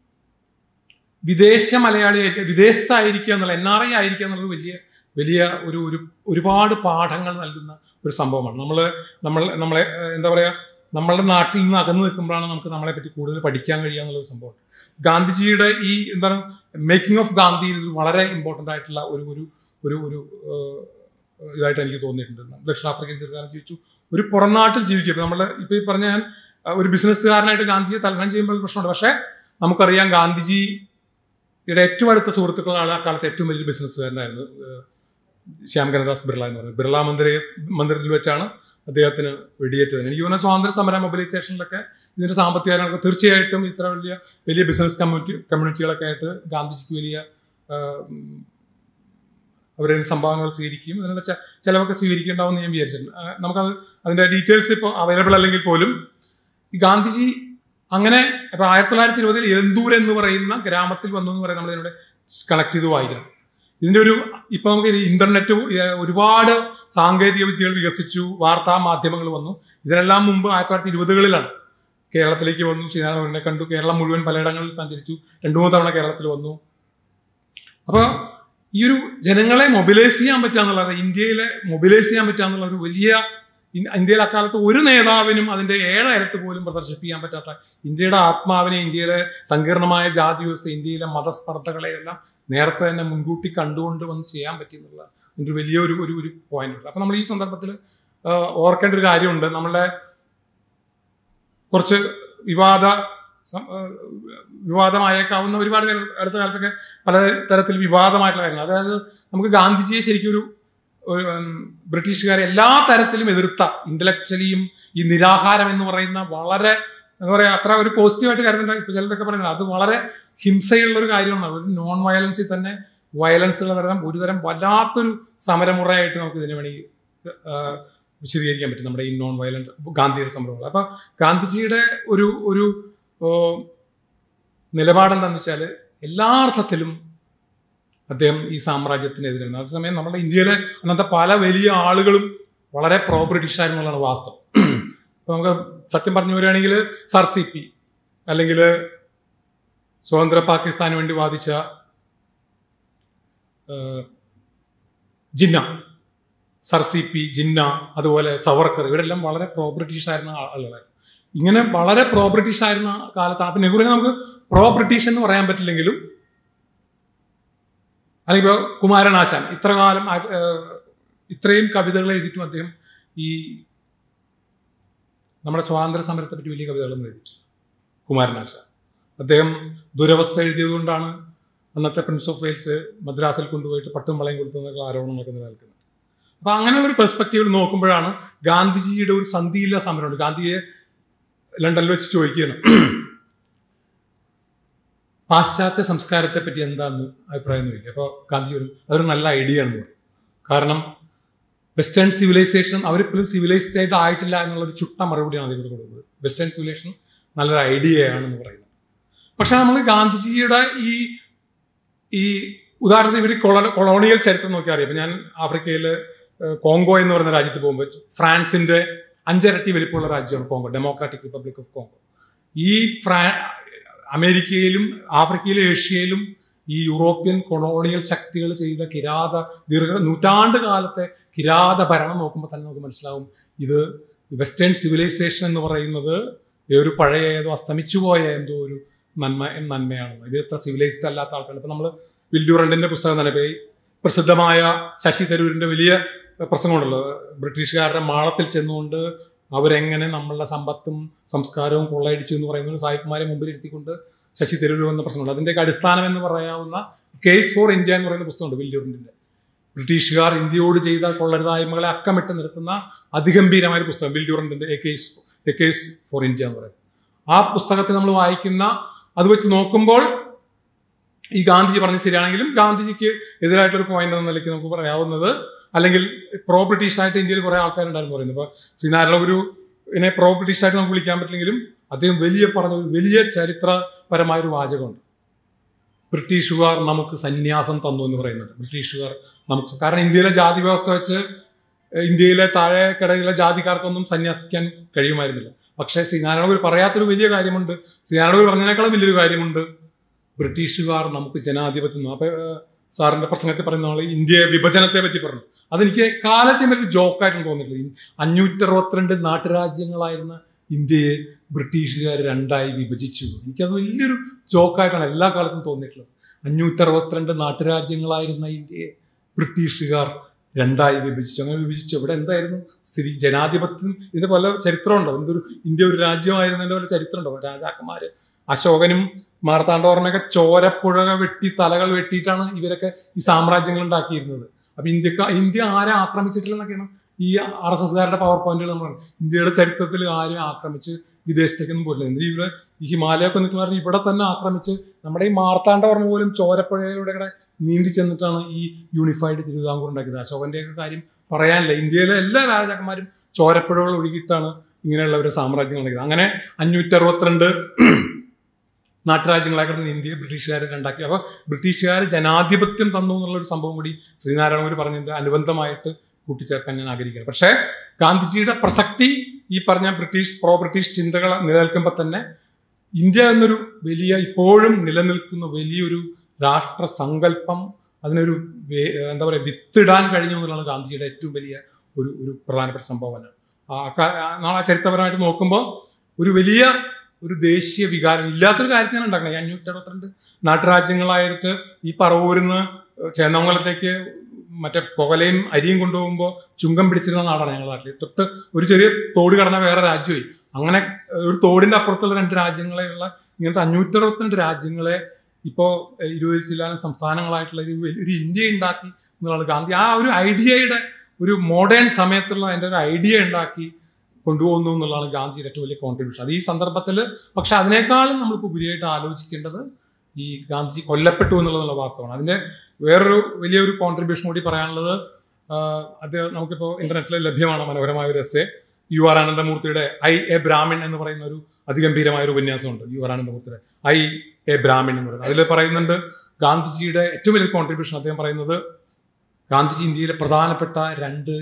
വിദേശ മലയാളിയായിരിക്കുക വിദേശത്തായിരിക്കുക എന്നുള്ള എൻ ആർ ഐ ആയിരിക്കുക എന്നുള്ളത് വലിയ വലിയ ഒരു ഒരു ഒരുപാട് പാഠങ്ങൾ നൽകുന്ന ഒരു സംഭവമാണ് നമ്മൾ നമ്മൾ നമ്മളെ ഏഹ്, എന്താ പറയുക നമ്മളുടെ നാട്ടിൽ നിന്ന് അകന്നു നിൽക്കുമ്പോഴാണ് നമുക്ക് നമ്മളെ പറ്റി കൂടുതൽ പഠിക്കാൻ കഴിയുക എന്നുള്ള സംഭവം ഗാന്ധിജിയുടെ ഈ എന്താണ് മേക്കിംഗ് ഓഫ് ഗാന്ധി ഇത് വളരെ ഇമ്പോർട്ടൻ്റ് ആയിട്ടുള്ള ഒരു ഒരു ഒരു ഒരു ഏഹ്, ഇതായിട്ട് എനിക്ക് തോന്നിയിട്ടുണ്ട് ദക്ഷിണാഫ്രിക്കയിൽ ദീർഘകാലം ജീവിച്ചു ഒരു പുറം നാട്ടിൽ ജീവിക്കുക ഇപ്പം നമ്മൾ ഇപ്പോൾ ഈ പറഞ്ഞ ഞാൻ ഒരു ബിസിനസ്സുകാരനായിട്ട് ഗാന്ധിജി തലനം ചെയ്യുമ്പോൾ പ്രശ്നമുണ്ട് പക്ഷേ നമുക്കറിയാം ഗാന്ധിജിയുടെ ഏറ്റവും അടുത്ത സുഹൃത്തുക്കളാണ് അക്കാലത്ത് ഏറ്റവും വലിയ ബിസിനസ്സുകാരനായിരുന്നു ഏഹ് ശ്യാം ഗണദാസ് ബിർള എന്ന് പറയുന്നത് ബിർള മന്ദിര മന്ദിരത്തിൽ വെച്ചാണ് അദ്ദേഹത്തിന് വെടിയേറ്റത് എനിക്ക് തോന്നുന്ന സ്വാതന്ത്ര്യ സമര മൊബിലൈസേഷനിലൊക്കെ ഇതിന്റെ സാമ്പത്തിക കാര്യങ്ങളൊക്കെ തീർച്ചയായിട്ടും ഇത്ര വലിയ വലിയ ബിസിനസ് കമ്മ്യൂണിറ്റി കമ്മ്യൂണിറ്റികളൊക്കെ ആയിട്ട് ഗാന്ധിജിക്ക് വലിയ ആഹ്, ഉം, അവരെ സംഭവങ്ങൾ സ്വീകരിക്കും അതിനുള്ള ചെ- ചെലവൊക്കെ സ്വീകരിക്കേണ്ടാവും ഞാൻ വിചാരിച്ചിട്ടുണ്ട് ആ, നമുക്കത് അതിന്റെ ഡീറ്റെയിൽസ് ഇപ്പോൾ അവൈലബിൾ അല്ലെങ്കിൽ പോലും ഈ ഗാന്ധിജി അങ്ങനെ ഇപ്പൊ ആയിരത്തി തൊള്ളായിരത്തി ഇരുപതിൽ എന്തൂർ എന്ന് പറയുന്ന ഗ്രാമത്തിൽ വന്നു എന്ന് പറയുന്നത് നമ്മൾ ഇതിനോട് കണക്ട് ചെയ്ത് വായിക്കണം ഇതിന്റെ ഒരു ഇപ്പൊ നമുക്ക് ഈ ഇന്റർനെറ്റ് ഏഹ്, ഒരുപാട് സാങ്കേതിക വിദ്യകൾ വികസിച്ചു വാർത്താ മാധ്യമങ്ങൾ വന്നു ഇതിനെല്ലാം മുമ്പ് ആയിരത്തി തൊള്ളായിരത്തി ഇരുപതുകളിലാണ് കേരളത്തിലേക്ക് വന്നു ശ്രീനാരായണനെ കണ്ടു കേരളം മുഴുവൻ പലയിടങ്ങളിൽ സഞ്ചരിച്ചു രണ്ടു മൂന്ന് തവണ കേരളത്തിൽ വന്നു അപ്പോൾ ഈ ഒരു ജനങ്ങളെ മൊബിലൈസ് ചെയ്യാൻ പറ്റുക എന്നുള്ളത് ഇന്ത്യയിലെ മൊബിലൈസ് ചെയ്യാൻ പറ്റുക എന്നുള്ള ഒരു വലിയ ഇൻ- ഇന്ത്യയിൽ അക്കാലത്ത് ഒരു നേതാവിനും അതിന്റെ ഏഴയലത്ത് പോലും പ്രദർശിപ്പിക്കാൻ പറ്റാത്ത ഇന്ത്യയുടെ ആത്മാവിനെ ഇന്ത്യയിലെ സങ്കീർണമായ ജാതി വ്യവസ്ഥ ഇന്ത്യയിലെ മതസ്പർദ്ധകളെയെല്ലാം നേരത്തെ തന്നെ മുൻകൂട്ടി കണ്ടുകൊണ്ട് വന്ന് ചെയ്യാൻ പറ്റി എന്നുള്ള ഒരു വലിയൊരു ഒരു ഒരു പോയിന്റ് ഉണ്ട് അപ്പൊ നമ്മൾ ഈ സന്ദർഭത്തിൽ ഓർക്കേണ്ട ഒരു കാര്യമുണ്ട് നമ്മളുടെ കുറച്ച് വിവാദ സം- ആ, വിവാദമായേക്കാവുന്ന ഒരുപാട് കാര്യങ്ങൾ അടുത്ത കാലത്തൊക്കെ പല തരത്തിൽ വിവാദമായിട്ടുള്ള കാര്യങ്ങൾ അതായത് നമുക്ക് ഗാന്ധിജിയെ ശരിക്കും ഒരു ഒരു, ഉം, ബ്രിട്ടീഷുകാരെ എല്ലാ തരത്തിലും എതിർത്ത ഇന്റലക്ച്വലിയും ഈ നിരാഹാരം എന്ന് പറയുന്ന വളരെ എന്താ പറയാ അത്ര ഒരു പോസിറ്റീവായിട്ട് കരുതേണ്ട ഇപ്പൊ ചിലരൊക്കെ പറയുന്നത് അത് വളരെ ഹിംസയുള്ള ഒരു കാര്യമാണ് ഒരു നോൺ വയലൻസിൽ തന്നെ വയലൻസ് ഉള്ള തരം ഒരു തരം വല്ലാത്തൊരു സമരമുറയായിട്ട് നമുക്ക് ഇതിനെ വേണമെങ്കിൽ ആ, വിശദീകരിക്കാൻ പറ്റും നമ്മുടെ ഈ നോൺ വയലൻസ് ഗാന്ധിയുടെ സംഭവങ്ങൾ അപ്പൊ ഗാന്ധിജിയുടെ ഒരു ഒരു ഓ, നിലപാടെന്താന്ന് വെച്ചാൽ എല്ലാ അർത്ഥത്തിലും അദ്ദേഹം ഈ സാമ്രാജ്യത്തിനെതിരാണ് അതേസമയം നമ്മുടെ ഇന്ത്യയിലെ അന്നത്തെ പല വലിയ ആളുകളും വളരെ പ്രോ ബ്രിട്ടീഷ് ആയിരുന്നുള്ളതാണ് വാസ്തവം ഇപ്പൊ നമുക്ക് സത്യം പറഞ്ഞു വരികയാണെങ്കിൽ സർ സി പി അല്ലെങ്കിൽ സ്വതന്ത്ര പാകിസ്ഥാന് വേണ്ടി വാദിച്ച ഏഹ്, Jinnah sir C P Jinnah അതുപോലെ സവർക്കർ ഇവരെല്ലാം വളരെ പ്രോ ബ്രിട്ടീഷ് ആയിരുന്ന ആ- ആളുകളായിരുന്നു ഇങ്ങനെ വളരെ പ്രോ ബ്രിട്ടീഷ് ആയിരുന്ന കാലത്താണ് അപ്പൊ നെഹ്റുവിനെ നമുക്ക് പ്രോ ബ്രിട്ടീഷ് എന്ന് പറയാൻ പറ്റില്ലെങ്കിലും അല്ലെങ്കിൽ ഇപ്പോൾ കുമാരനാശാൻ ഇത്ര കാലം ആ- ഏഹ് ഇത്രയും കവിതകൾ എഴുതിയിട്ടും അദ്ദേഹം ഈ നമ്മുടെ സ്വാതന്ത്ര്യ സമരത്തെ പറ്റി വലിയ കവിതകളൊന്നും എഴുതിയിട്ടില്ല കുമാരനാശാൻ അദ്ദേഹം ദുരവസ്ഥ എഴുതിയതുകൊണ്ടാണ് അന്നത്തെ പ്രിൻസ് ഓഫ് വെയിൽസ് മദ്രാസിൽ കൊണ്ടുപോയിട്ട് പട്ടും വളയും കൊടുത്തെന്നൊക്കെ ആരോപണങ്ങളൊക്കെ നിലനിൽക്കുന്നത് അപ്പൊ അങ്ങനെയുള്ള ഒരു പെർസ്പെക്റ്റീവിൽ നോക്കുമ്പോഴാണ് ഗാന്ധിജിയുടെ ഒരു സന്ധിയില്ല സമരമുണ്ട് ഗാന്ധിയെ ലണ്ടനിൽ വെച്ച് ചോദിക്കുകയാണ് പാശ്ചാത്യ സംസ്കാരത്തെ പറ്റി എന്താന്ന് അഭിപ്രായം ചോദിക്കുക അപ്പോൾ ഗാന്ധി ഒരു അതൊരു നല്ല ഐഡിയ ആണെന്ന് പറയും കാരണം വെസ്റ്റേൺ സിവിലൈസേഷൻ അവരിപ്പോഴും സിവിലൈസ്ഡ് ആയിട്ട് ആയിട്ടില്ല എന്നുള്ള ഒരു ചുട്ട മറുപടിയാണ് അതിൽ കൊടുക്കുന്നത് വെസ്റ്റേൺ സിവിലൈസേഷൻ നല്ലൊരു ഐഡിയയാണെന്ന് പറയുന്നത് പക്ഷെ നമ്മൾ ഗാന്ധിജിയുടെ ഈ ഈ ഉദാഹരണത്തിന് ഇവർ കൊള കൊളോണിയൽ ചരിത്രം നോക്കിയാൽ അറിയാം ഇപ്പം ഞാൻ ആഫ്രിക്കയിൽ കോങ്കോ എന്ന് പറയുന്ന രാജ്യത്ത് പോകുമ്പോൾ ഫ്രാൻസിന്റെ അഞ്ചിരട്ടി വലിപ്പമുള്ള രാജ്യമാണ് Congo Democratic Republic of Congo ഈ ഫ്രാ അമേരിക്കയിലും ആഫ്രിക്കയിലും ഏഷ്യയിലും ഈ യൂറോപ്യൻ കൊളോണിയൽ ശക്തികൾ ചെയ്ത കിരാത ദീർഘ നൂറ്റാണ്ട് കാലത്തെ കിരാത ഭരണം നോക്കുമ്പോൾ തന്നെ നമുക്ക് മനസ്സിലാവും ഇത് വെസ്റ്റേൺ സിവിലൈസേഷൻ എന്ന് പറയുന്നത് ഒരു പഴയ ഏതോ അസ്തമിച്ചു പോയ എന്തോ ഒരു നന്മ നന്മയാണ് ഇത് എത്ര സിവിലൈസ്ഡ് അല്ലാത്ത ആൾക്കാർ ഇപ്പം നമ്മൾ വില്ലുറണ്ടിന്റെ പുസ്തകം തന്നെ ഇപ്പൊ ഈ പ്രസിദ്ധമായ ശശി തരൂരിന്റെ വലിയ പ്രസംഗമുണ്ടല്ലോ ബ്രിട്ടീഷുകാരുടെ മാളത്തിൽ ചെന്നുകൊണ്ട് അവരെങ്ങനെ നമ്മളുടെ സമ്പത്തും സംസ്കാരവും കൊള്ളയടിച്ചു എന്ന് പറയുന്ന ഒരു സാഹിബ്മാരെ മുമ്പിൽ ഇരുത്തിക്കൊണ്ട് ശശി തരൂർ എന്ന പ്രശ്നമുണ്ട് അതിൻ്റെയൊക്കെ അടിസ്ഥാനം എന്ന് പറയാവുന്ന കേസ് ഫോർ ഇന്ത്യ എന്ന് പറയുന്ന പുസ്തകമുണ്ട് വില്ലുറിൻ്റെ ബ്രിട്ടീഷുകാർ ഇന്ത്യയോട് ചെയ്ത കൊള്ളരുതായ്മകളെ അക്കമിട്ട് നിർത്തുന്ന അതിഗംഭീരമായ ഒരു പുസ്തകം വില്ലുറിൻ്റെ a case a case for India എന്ന് പറയുന്നത് ആ പുസ്തകത്തിൽ നമ്മൾ വായിക്കുന്ന അത് വെച്ച് നോക്കുമ്പോൾ ഈ ഗാന്ധിജി പറഞ്ഞത് ശരിയാണെങ്കിലും ഗാന്ധിജിക്ക് എതിരായിട്ടൊരു പോയിന്റ് എന്ന നിലയ്ക്ക് നമുക്ക് പറയാവുന്നത് അല്ലെങ്കിൽ പ്രോ ബ്രിട്ടീഷ് ആയിട്ട് ഇന്ത്യയിൽ കുറെ ആൾക്കാരുണ്ടായിരുന്നു പറയുന്നത് ഇപ്പോൾ ശ്രീനാരായണ ഗുരു ഇതിനെ പ്രോ ബ്രിട്ടീഷ് ആയിട്ട് നമുക്ക് വിളിക്കാൻ പറ്റില്ലെങ്കിലും അദ്ദേഹം വലിയ പറഞ്ഞ ഒരു വലിയ ചരിത്രപരമായ ഒരു വാചകമുണ്ട് ബ്രിട്ടീഷുകാർ നമുക്ക് സന്യാസം തന്നു എന്ന് പറയുന്നുണ്ട് ബ്രിട്ടീഷുകാർ നമുക്ക് കാരണം ഇന്ത്യയിലെ ജാതി വ്യവസ്ഥ വെച്ച് ഇന്ത്യയിലെ താഴെക്കിടയിലെ ജാതിക്കാർക്കൊന്നും സന്യാസിക്കാൻ കഴിയുമായിരുന്നില്ല പക്ഷേ ശ്രീനാരായണ ഗുരു പറയാത്തൊരു വലിയ കാര്യമുണ്ട് ശ്രീനാരായണ ഗുരു പറഞ്ഞതിനേക്കാളും വലിയൊരു കാര്യമുണ്ട് ബ്രിട്ടീഷുകാർ നമുക്ക് ജനാധിപത്യം അപ്പൊ ഏഹ്, സാറിന്റെ പ്രസംഗത്തിൽ പറയുന്ന പോലെ ഇന്ത്യ വിഭജനത്തെ പറ്റി പറഞ്ഞു അതെനിക്ക് കാലത്തെയും വലിയ ജോക്കായിട്ടും തോന്നിയിട്ടില്ല അഞ്ഞൂറ്റി അറുപത്തിരണ്ട് നാട്ടുരാജ്യങ്ങളായിരുന്ന ഇന്ത്യയെ ബ്രിട്ടീഷുകാർ രണ്ടായി വിഭജിച്ചു എനിക്കത് വലിയൊരു ജോക്കായിട്ടാണ് എല്ലാ കാലത്തും തോന്നിയിട്ടുള്ളത് അഞ്ഞൂറ്റി അറുപത്തിരണ്ട് നാട്ടുരാജ്യങ്ങളായിരുന്ന ഇന്ത്യയെ ബ്രിട്ടീഷുകാർ രണ്ടായി വിഭജിച്ചു അങ്ങനെ വിഭജിച്ചു ഇവിടെ എന്തായിരുന്നു സ്ഥിതി ജനാധിപത്യം ഇതിന്റെ പല ചരിത്രമുണ്ടോ എന്തൊരു ഇന്ത്യ ഒരു രാജ്യമായിരുന്നതിന്റെ പോലെ ചരിത്രമുണ്ടോ രാജാക്കന്മാര് അശോകനും മാർത്താണ്ഡവർമ്മയൊക്കെ ചോരപ്പുഴ വെട്ടി തലകൾ വെട്ടിയിട്ടാണ് ഇവരൊക്കെ ഈ സാമ്രാജ്യങ്ങൾ ഉണ്ടാക്കിയിരുന്നത് അപ്പൊ ഇന്ത്യക്ക ഇന്ത്യ ആരെ ആക്രമിച്ചിട്ടില്ലെന്നൊക്കെയാണ് ഈ ആർ എസ് എസ്കാരുടെ പവർ പോയിന്റുകൾ നമ്മൾ ഇന്ത്യയുടെ ചരിത്രത്തിൽ ആരും ആക്രമിച്ച് വിദേശത്തേക്കൊന്നും പോയില്ല എന്തിനും ഇവിടെ ഈ ഹിമാലയൊക്കെ നിൽക്കുന്ന പറഞ്ഞാൽ ഇവിടെ തന്നെ ആക്രമിച്ച് നമ്മുടെ ഈ മാർത്താണ്ഡവർമ്മ പോലും ചോരപ്പുഴയിലൂടെ കൂടെ നീന്തി ചെന്നിട്ടാണ് ഈ യൂണിഫൈഡ് തിരുവിതാംകൂർ ഉണ്ടാക്കിയത് അശോകന്റെയൊക്കെ കാര്യം പറയാനില്ല ഇന്ത്യയിലെ എല്ലാ രാജാക്കന്മാരും ചോരപ്പുഴകൾ ഒഴുകിയിട്ടാണ് ഇങ്ങനെയുള്ള ഒരു സാമ്രാജ്യങ്ങൾ ഉണ്ടാക്കിയത് അങ്ങനെ അഞ്ഞൂറ്റി അറുപത്തിരണ്ട് നാട്ടുരാജ്യങ്ങളായിരുന്നു ഇന്ത്യ ബ്രിട്ടീഷുകാർ ഉണ്ടാക്കി അപ്പോൾ ബ്രിട്ടീഷുകാർ ജനാധിപത്യം തന്നു എന്നുള്ള ഒരു സംഭവം കൂടി ശ്രീനാരായണ ഗുരു പറഞ്ഞതിന്റെ അനുബന്ധമായിട്ട് കൂട്ടിച്ചേർക്കാൻ ഞാൻ ആഗ്രഹിക്കുകയാണ് പക്ഷേ ഗാന്ധിജിയുടെ പ്രസക്തി ഈ പറഞ്ഞ ബ്രിട്ടീഷ് പ്രോ ബ്രിട്ടീഷ് ചിന്തകൾ നിലനിൽക്കുമ്പോൾ തന്നെ ഇന്ത്യ എന്നൊരു വലിയ ഇപ്പോഴും നിലനിൽക്കുന്ന വലിയൊരു രാഷ്ട്ര സങ്കല്പം അതിനൊരു വേ- എന്താ പറയുക വിത്തിടാൻ കഴിഞ്ഞു എന്നുള്ളതാണ് ഗാന്ധിജിയുടെ ഏറ്റവും വലിയ ഒരു ഒരു പ്രധാനപ്പെട്ട സംഭവമാണ് ആ ക- ആ നാളെ ചരിത്രപരമായിട്ട് നോക്കുമ്പോൾ ഒരു വലിയ ഒരു ദേശീയ വികാരം ഇല്ലാത്തൊരു കാര്യത്തിനാണ് ഉണ്ടാക്കുന്നത് ഈ അഞ്ഞൂറ്റി അറുപത്തിരണ്ട് നാട്ടുരാജ്യങ്ങളായിട്ട് ഈ പറവൂരിന്ന് ചേന്നമംഗലത്തേക്ക് മറ്റേ പുകലയും അരിയും കൊണ്ടുപോകുമ്പോൾ ചുങ്കം പിടിച്ചിരുന്ന നാടാണ് ഞങ്ങളുടെ നാട്ടിൽ തൊട്ട് ഒരു ചെറിയ തോട് കടന്ന വേറെ രാജ്യമായി അങ്ങനെ ഒരു തോടിന്റെ അപ്പുറത്തുള്ള രണ്ട് രാജ്യങ്ങളെയുള്ള ഇങ്ങനത്തെ അഞ്ഞൂറ്റി അറുപത്തിരണ്ട് രാജ്യങ്ങളെ ഇപ്പോൾ ഇരുപതിൽ ചില്ലാനും സംസ്ഥാനങ്ങളായിട്ടുള്ള ഒരു വലി- ഒരു ഇന്ത്യ ഉണ്ടാക്കി എന്നുള്ളതാണ് ഗാന്ധി ആ ഒരു ഐഡിയയുടെ ഒരു മോഡേൺ സമയത്തുള്ള അതിൻ്റെ ഒരു ഐഡിയ ഉണ്ടാക്കി കൊണ്ടുപോകുന്നു എന്നുള്ളതാണ് ഗാന്ധിയുടെ ഏറ്റവും വലിയ കോൺട്രിബ്യൂഷൻ അത് ഈ സന്ദർഭത്തിൽ പക്ഷെ അതിനേക്കാളും നമ്മൾക്ക് ഉപരിയായിട്ട് ആലോചിക്കേണ്ടത് ഈ ഗാന്ധിജി കൊല്ലപ്പെട്ടു എന്നുള്ളതുള്ള വാസ്തവമാണ് അതിന്റെ വേറൊരു വലിയൊരു കോൺട്രിബ്യൂഷൻ കൂടി പറയാനുള്ളത് ആഹ് അത് നമുക്കിപ്പോൾ ഇന്റർനെറ്റിൽ ലഭ്യമാണ് മനോഹരമായ ഒരു എസ്സേ യു ആർ ആനന്ദമൂർത്തിയുടെ ഐ എ ബ്രാഹ്മിൺ എന്ന് പറയുന്ന ഒരു അതിഗംഭീരമായ ഒരു ഉപന്യാസമുണ്ട് യു ആർ ആനന്ദമൂർത്തിയുടെ ഐ എ ബ്രാഹ്മിൺ എന്ന് പറയുന്നത് അതിൽ പറയുന്നുണ്ട് ഗാന്ധിജിയുടെ ഏറ്റവും വലിയ കോൺട്രിബ്യൂഷൻ അദ്ദേഹം പറയുന്നത് ഗാന്ധിജി ഇന്ത്യയിലെ പ്രധാനപ്പെട്ട രണ്ട്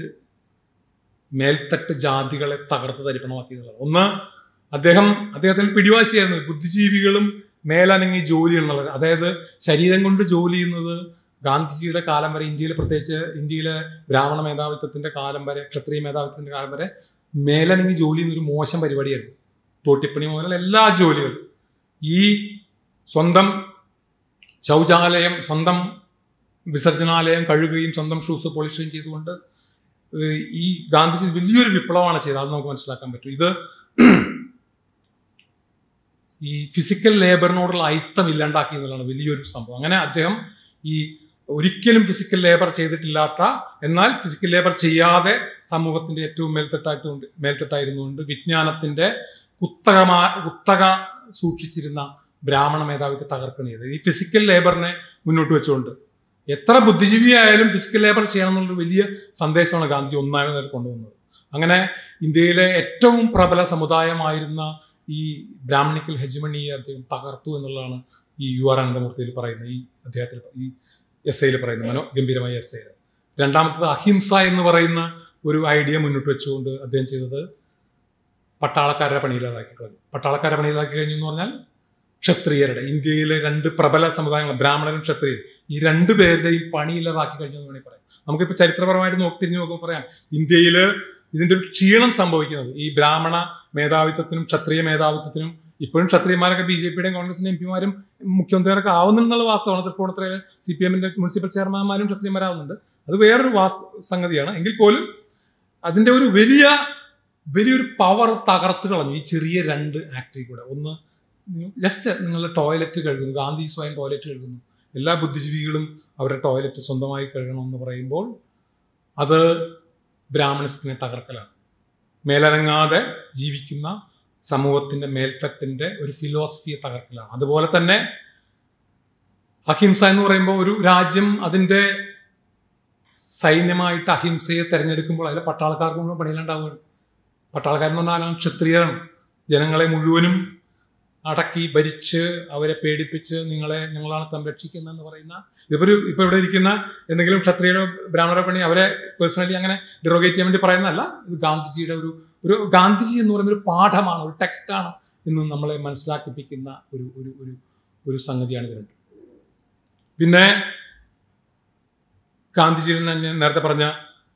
മേൽത്തട്ട് ജാതികളെ തകർത്ത് തരിപ്പണമാക്കി എന്നുള്ളത് ഒന്ന് അദ്ദേഹം അദ്ദേഹത്തിന് പിടിവാശിയായിരുന്നു ബുദ്ധിജീവികളും മേലനങ്ങി ജോലി എന്നുള്ളത് അതായത് ശരീരം കൊണ്ട് ജോലി ചെയ്യുന്നത് ഗാന്ധിജിയുടെ കാലം വരെ ഇന്ത്യയിൽ പ്രത്യേകിച്ച് ഇന്ത്യയിലെ ബ്രാഹ്മണ മേധാവിത്വത്തിന്റെ കാലം വരെ ക്ഷത്രിയ മേധാവിത്വത്തിന്റെ കാലം വരെ മേലനങ്ങി ജോലി ചെയ്യുന്ന ഒരു മോശം പരിപാടിയായിരുന്നു തോട്ടിപ്പണി മുതലുള്ള എല്ലാ ജോലികളും ഈ സ്വന്തം ശൗചാലയം സ്വന്തം വിസർജനാലയം കഴുകുകയും സ്വന്തം ഷൂസ് പോളിഷുകയും ചെയ്തുകൊണ്ട് ഏഹ് ഈ ഗാന്ധിജി വലിയൊരു വിപ്ലവമാണ് ചെയ്തത് അത് നമുക്ക് മനസ്സിലാക്കാൻ പറ്റും ഇത് ഈ ഫിസിക്കൽ ലേബറിനോടുള്ള അയിത്തം ഇല്ലാണ്ടാക്കി എന്നുള്ളതാണ് വലിയൊരു സംഭവം അങ്ങനെ അദ്ദേഹം ഈ ഒരിക്കലും ഫിസിക്കൽ ലേബർ ചെയ്തിട്ടില്ലാത്ത എന്നാൽ ഫിസിക്കൽ ലേബർ ചെയ്യാതെ സമൂഹത്തിന്റെ ഏറ്റവും മേൽത്തട്ടായിട്ട് മേൽത്തട്ടായിരുന്നുകൊണ്ട് വിജ്ഞാനത്തിന്റെ കുത്തകമാ കുത്തക സൂക്ഷിച്ചിരുന്ന ബ്രാഹ്മണ മേധാവിത്തെ തകർക്കണ ചെയ്തത് ഈ ഫിസിക്കൽ ലേബറിനെ മുന്നോട്ട് വെച്ചുകൊണ്ട് എത്ര ബുദ്ധിജീവിയായാലും ഫിസിക്കൽ ലേബർ ചെയ്യണം എന്നുള്ളൊരു വലിയ സന്ദേശമാണ് ഗാന്ധി ഒന്നാമതായി കൊണ്ടുവന്നത് അങ്ങനെ ഇന്ത്യയിലെ ഏറ്റവും പ്രബല സമുദായമായിരുന്ന ഈ ബ്രാഹ്മണിക്കൽ ഹെജിമണിയെ അദ്ദേഹം തകർത്തു എന്നുള്ളതാണ് ഈ യു ആർ അനന്തമൂർത്തിയിൽ പറയുന്നത് ഈ അദ്ദേഹത്തിൽ ഈ എസ് ഐയിൽ പറയുന്നത് മനോ ഗംഭീരമായ എസ് ഐയിൽ രണ്ടാമത്തത് അഹിംസ എന്ന് പറയുന്ന ഒരു ഐഡിയ മുന്നോട്ട് വെച്ചുകൊണ്ട് അദ്ദേഹം ചെയ്തത് പട്ടാളക്കാരുടെ പണിയില്ലാതാക്കി കളഞ്ഞു പട്ടാളക്കാരുടെ പണിയിലാക്കി കഴിഞ്ഞു എന്ന് പറഞ്ഞാൽ ക്ഷത്രിയരുടെ ഇന്ത്യയിലെ രണ്ട് പ്രബല സമുദായങ്ങൾ ബ്രാഹ്മണരും ക്ഷത്രിയരും ഈ രണ്ട് പേരുടെയും പണിയില്ലാതാക്കി കഴിഞ്ഞു എന്ന് വേണമെങ്കിൽ പറയാം നമുക്കിപ്പോൾ ചരിത്രപരമായിട്ട് നോക്കി തിരിഞ്ഞു നോക്കുമ്പോൾ പറയാം ഇന്ത്യയിൽ ഇതിന്റെ ഒരു ക്ഷീണം സംഭവിക്കുന്നത് ഈ ബ്രാഹ്മണ മേധാവിത്വത്തിനും ക്ഷത്രിയ മേധാവിത്വത്തിനും ഇപ്പോഴും ക്ഷത്രിയന്മാരൊക്കെ ബി ജെ പിയുടെയും കോൺഗ്രസിന്റെ എം പിമാരും മുഖ്യമന്ത്രിമാരൊക്കെ ആവുന്നുള്ള വാസ്തവമാണ് തൃപ്പൂണിത്തുറയിൽ സി പി എമ്മിന്റെ മുനിസിപ്പൽ ചെയർമാൻമാരും ക്ഷത്രിയന്മാരാവുന്നുണ്ട് അത് വേറൊരു വാസ്തു സംഗതിയാണ് എങ്കിൽ പോലും അതിന്റെ ഒരു വലിയ വലിയൊരു പവർ തകർത്ത് കളഞ്ഞു ഈ ചെറിയ രണ്ട് ആക്ടിൽ കൂടെ ഒന്ന് ജസ്റ്റ് നിങ്ങളുടെ ടോയ്ലറ്റ് കഴുകുന്നു ഗാന്ധി സ്വയം ടോയ്ലറ്റ് കഴുകുന്നു എല്ലാ ബുദ്ധിജീവികളും അവരുടെ ടോയ്ലറ്റ് സ്വന്തമായി കഴുകണമെന്ന് പറയുമ്പോൾ അത് ബ്രാഹ്മണത്തിനെ തകർക്കലാണ് മേലനങ്ങാതെ ജീവിക്കുന്ന സമൂഹത്തിന്റെ മേൽത്തട്ടിന്റെ ഒരു ഫിലോസഫിയെ തകർക്കലാണ് അതുപോലെ തന്നെ അഹിംസ എന്ന് പറയുമ്പോൾ ഒരു രാജ്യം അതിന്റെ സൈന്യമായിട്ട് അഹിംസയെ തെരഞ്ഞെടുക്കുമ്പോൾ അതിലെ പട്ടാളക്കാർക്ക് മുഴുവൻ പണിയിലുണ്ടാവുകയാണ് പട്ടാളക്കാരെന്ന് പറഞ്ഞാൽ ക്ഷത്രിയരാണ് ജനങ്ങളെ മുഴുവനും അടക്കി ഭരിച്ച് അവരെ പേടിപ്പിച്ച് നിങ്ങളെ ഞങ്ങളാണ് സംരക്ഷിക്കുന്നതെന്ന് പറയുന്ന ഇതിപ്പോൾ ഒരു ഇപ്പോൾ ഇവിടെ ഇരിക്കുന്ന എന്തെങ്കിലും ക്ഷത്രിയരോ ബ്രാഹ്മണരോ പണി അവരെ പേഴ്സണലി അങ്ങനെ ഡിറോഗേറ്റ് ചെയ്യാൻ വേണ്ടി പറയുന്നതല്ല ഇത് ഗാന്ധിജിയുടെ ഒരു ഒരു ഗാന്ധിജി എന്ന് പറയുന്ന ഒരു പാഠമാണ് ഒരു ടെക്സ്റ്റാണ് എന്ന് നമ്മളെ മനസ്സിലാക്കിപ്പിക്കുന്ന ഒരു ഒരു ഒരു ഒരു സംഗതിയാണ് ഇത് രണ്ടും പിന്നെ ഗാന്ധിജിയിൽ ഞാൻ നേരത്തെ പറഞ്ഞ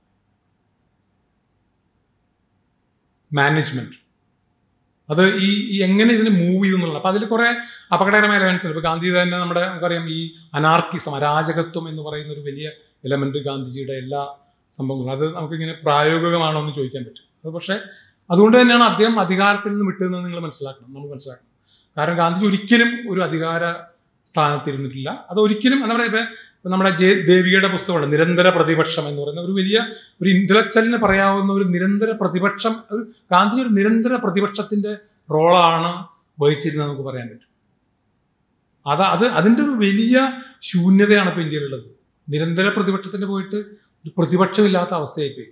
മാനേജ്മെന്റ് അത് ഈ ഈ എങ്ങനെ ഇതിനെ മൂവ് ചെയ്തു എന്നുള്ളത് അപ്പൊ അതിൽ കുറെ അപകടകരമായ എലമെന്റ്സ് ഉണ്ട് ഇപ്പൊ ഗാന്ധി തന്നെ നമ്മുടെ നമുക്കറിയാം ഈ അനാർക്കിസം അരാജകത്വം എന്ന് പറയുന്ന ഒരു വലിയ എലമെന്റ് ഗാന്ധിജിയുടെ എല്ലാ സംഭവങ്ങൾ അത് നമുക്കിങ്ങനെ പ്രായോഗികമാണോ എന്ന് ചോദിക്കാൻ പറ്റും അത് പക്ഷേ അതുകൊണ്ട് തന്നെയാണ് അദ്ദേഹം അധികാരത്തിൽ നിന്ന് വിട്ടതെന്ന് നിങ്ങൾ മനസ്സിലാക്കണം നമ്മൾ മനസ്സിലാക്കണം കാരണം ഗാന്ധിജി ഒരിക്കലും ഒരു അധികാര സ്ഥാനത്തിരുന്നിട്ടില്ല അത് ഒരിക്കലും എന്താ പറയുക ഇപ്പം നമ്മുടെ ജെ ദേവികയുടെ പുസ്തകമുണ്ട് നിരന്തര പ്രതിപക്ഷം എന്ന് പറയുന്ന ഒരു വലിയ ഒരു ഇന്റലക്ച്വലിന് പറയാവുന്ന ഒരു നിരന്തര പ്രതിപക്ഷം ഒരു ഗാന്ധിജി ഒരു നിരന്തര പ്രതിപക്ഷത്തിന്റെ റോളാണ് വഹിച്ചിരുന്നത് നമുക്ക് പറയാൻ പറ്റും അത് അത് അതിൻ്റെ ഒരു വലിയ ശൂന്യതയാണ് ഇപ്പോൾ ഇന്ത്യയിലുള്ളത് നിരന്തര പ്രതിപക്ഷത്തിന് പോയിട്ട് ഒരു പ്രതിപക്ഷമില്ലാത്ത അവസ്ഥയായിപ്പോയി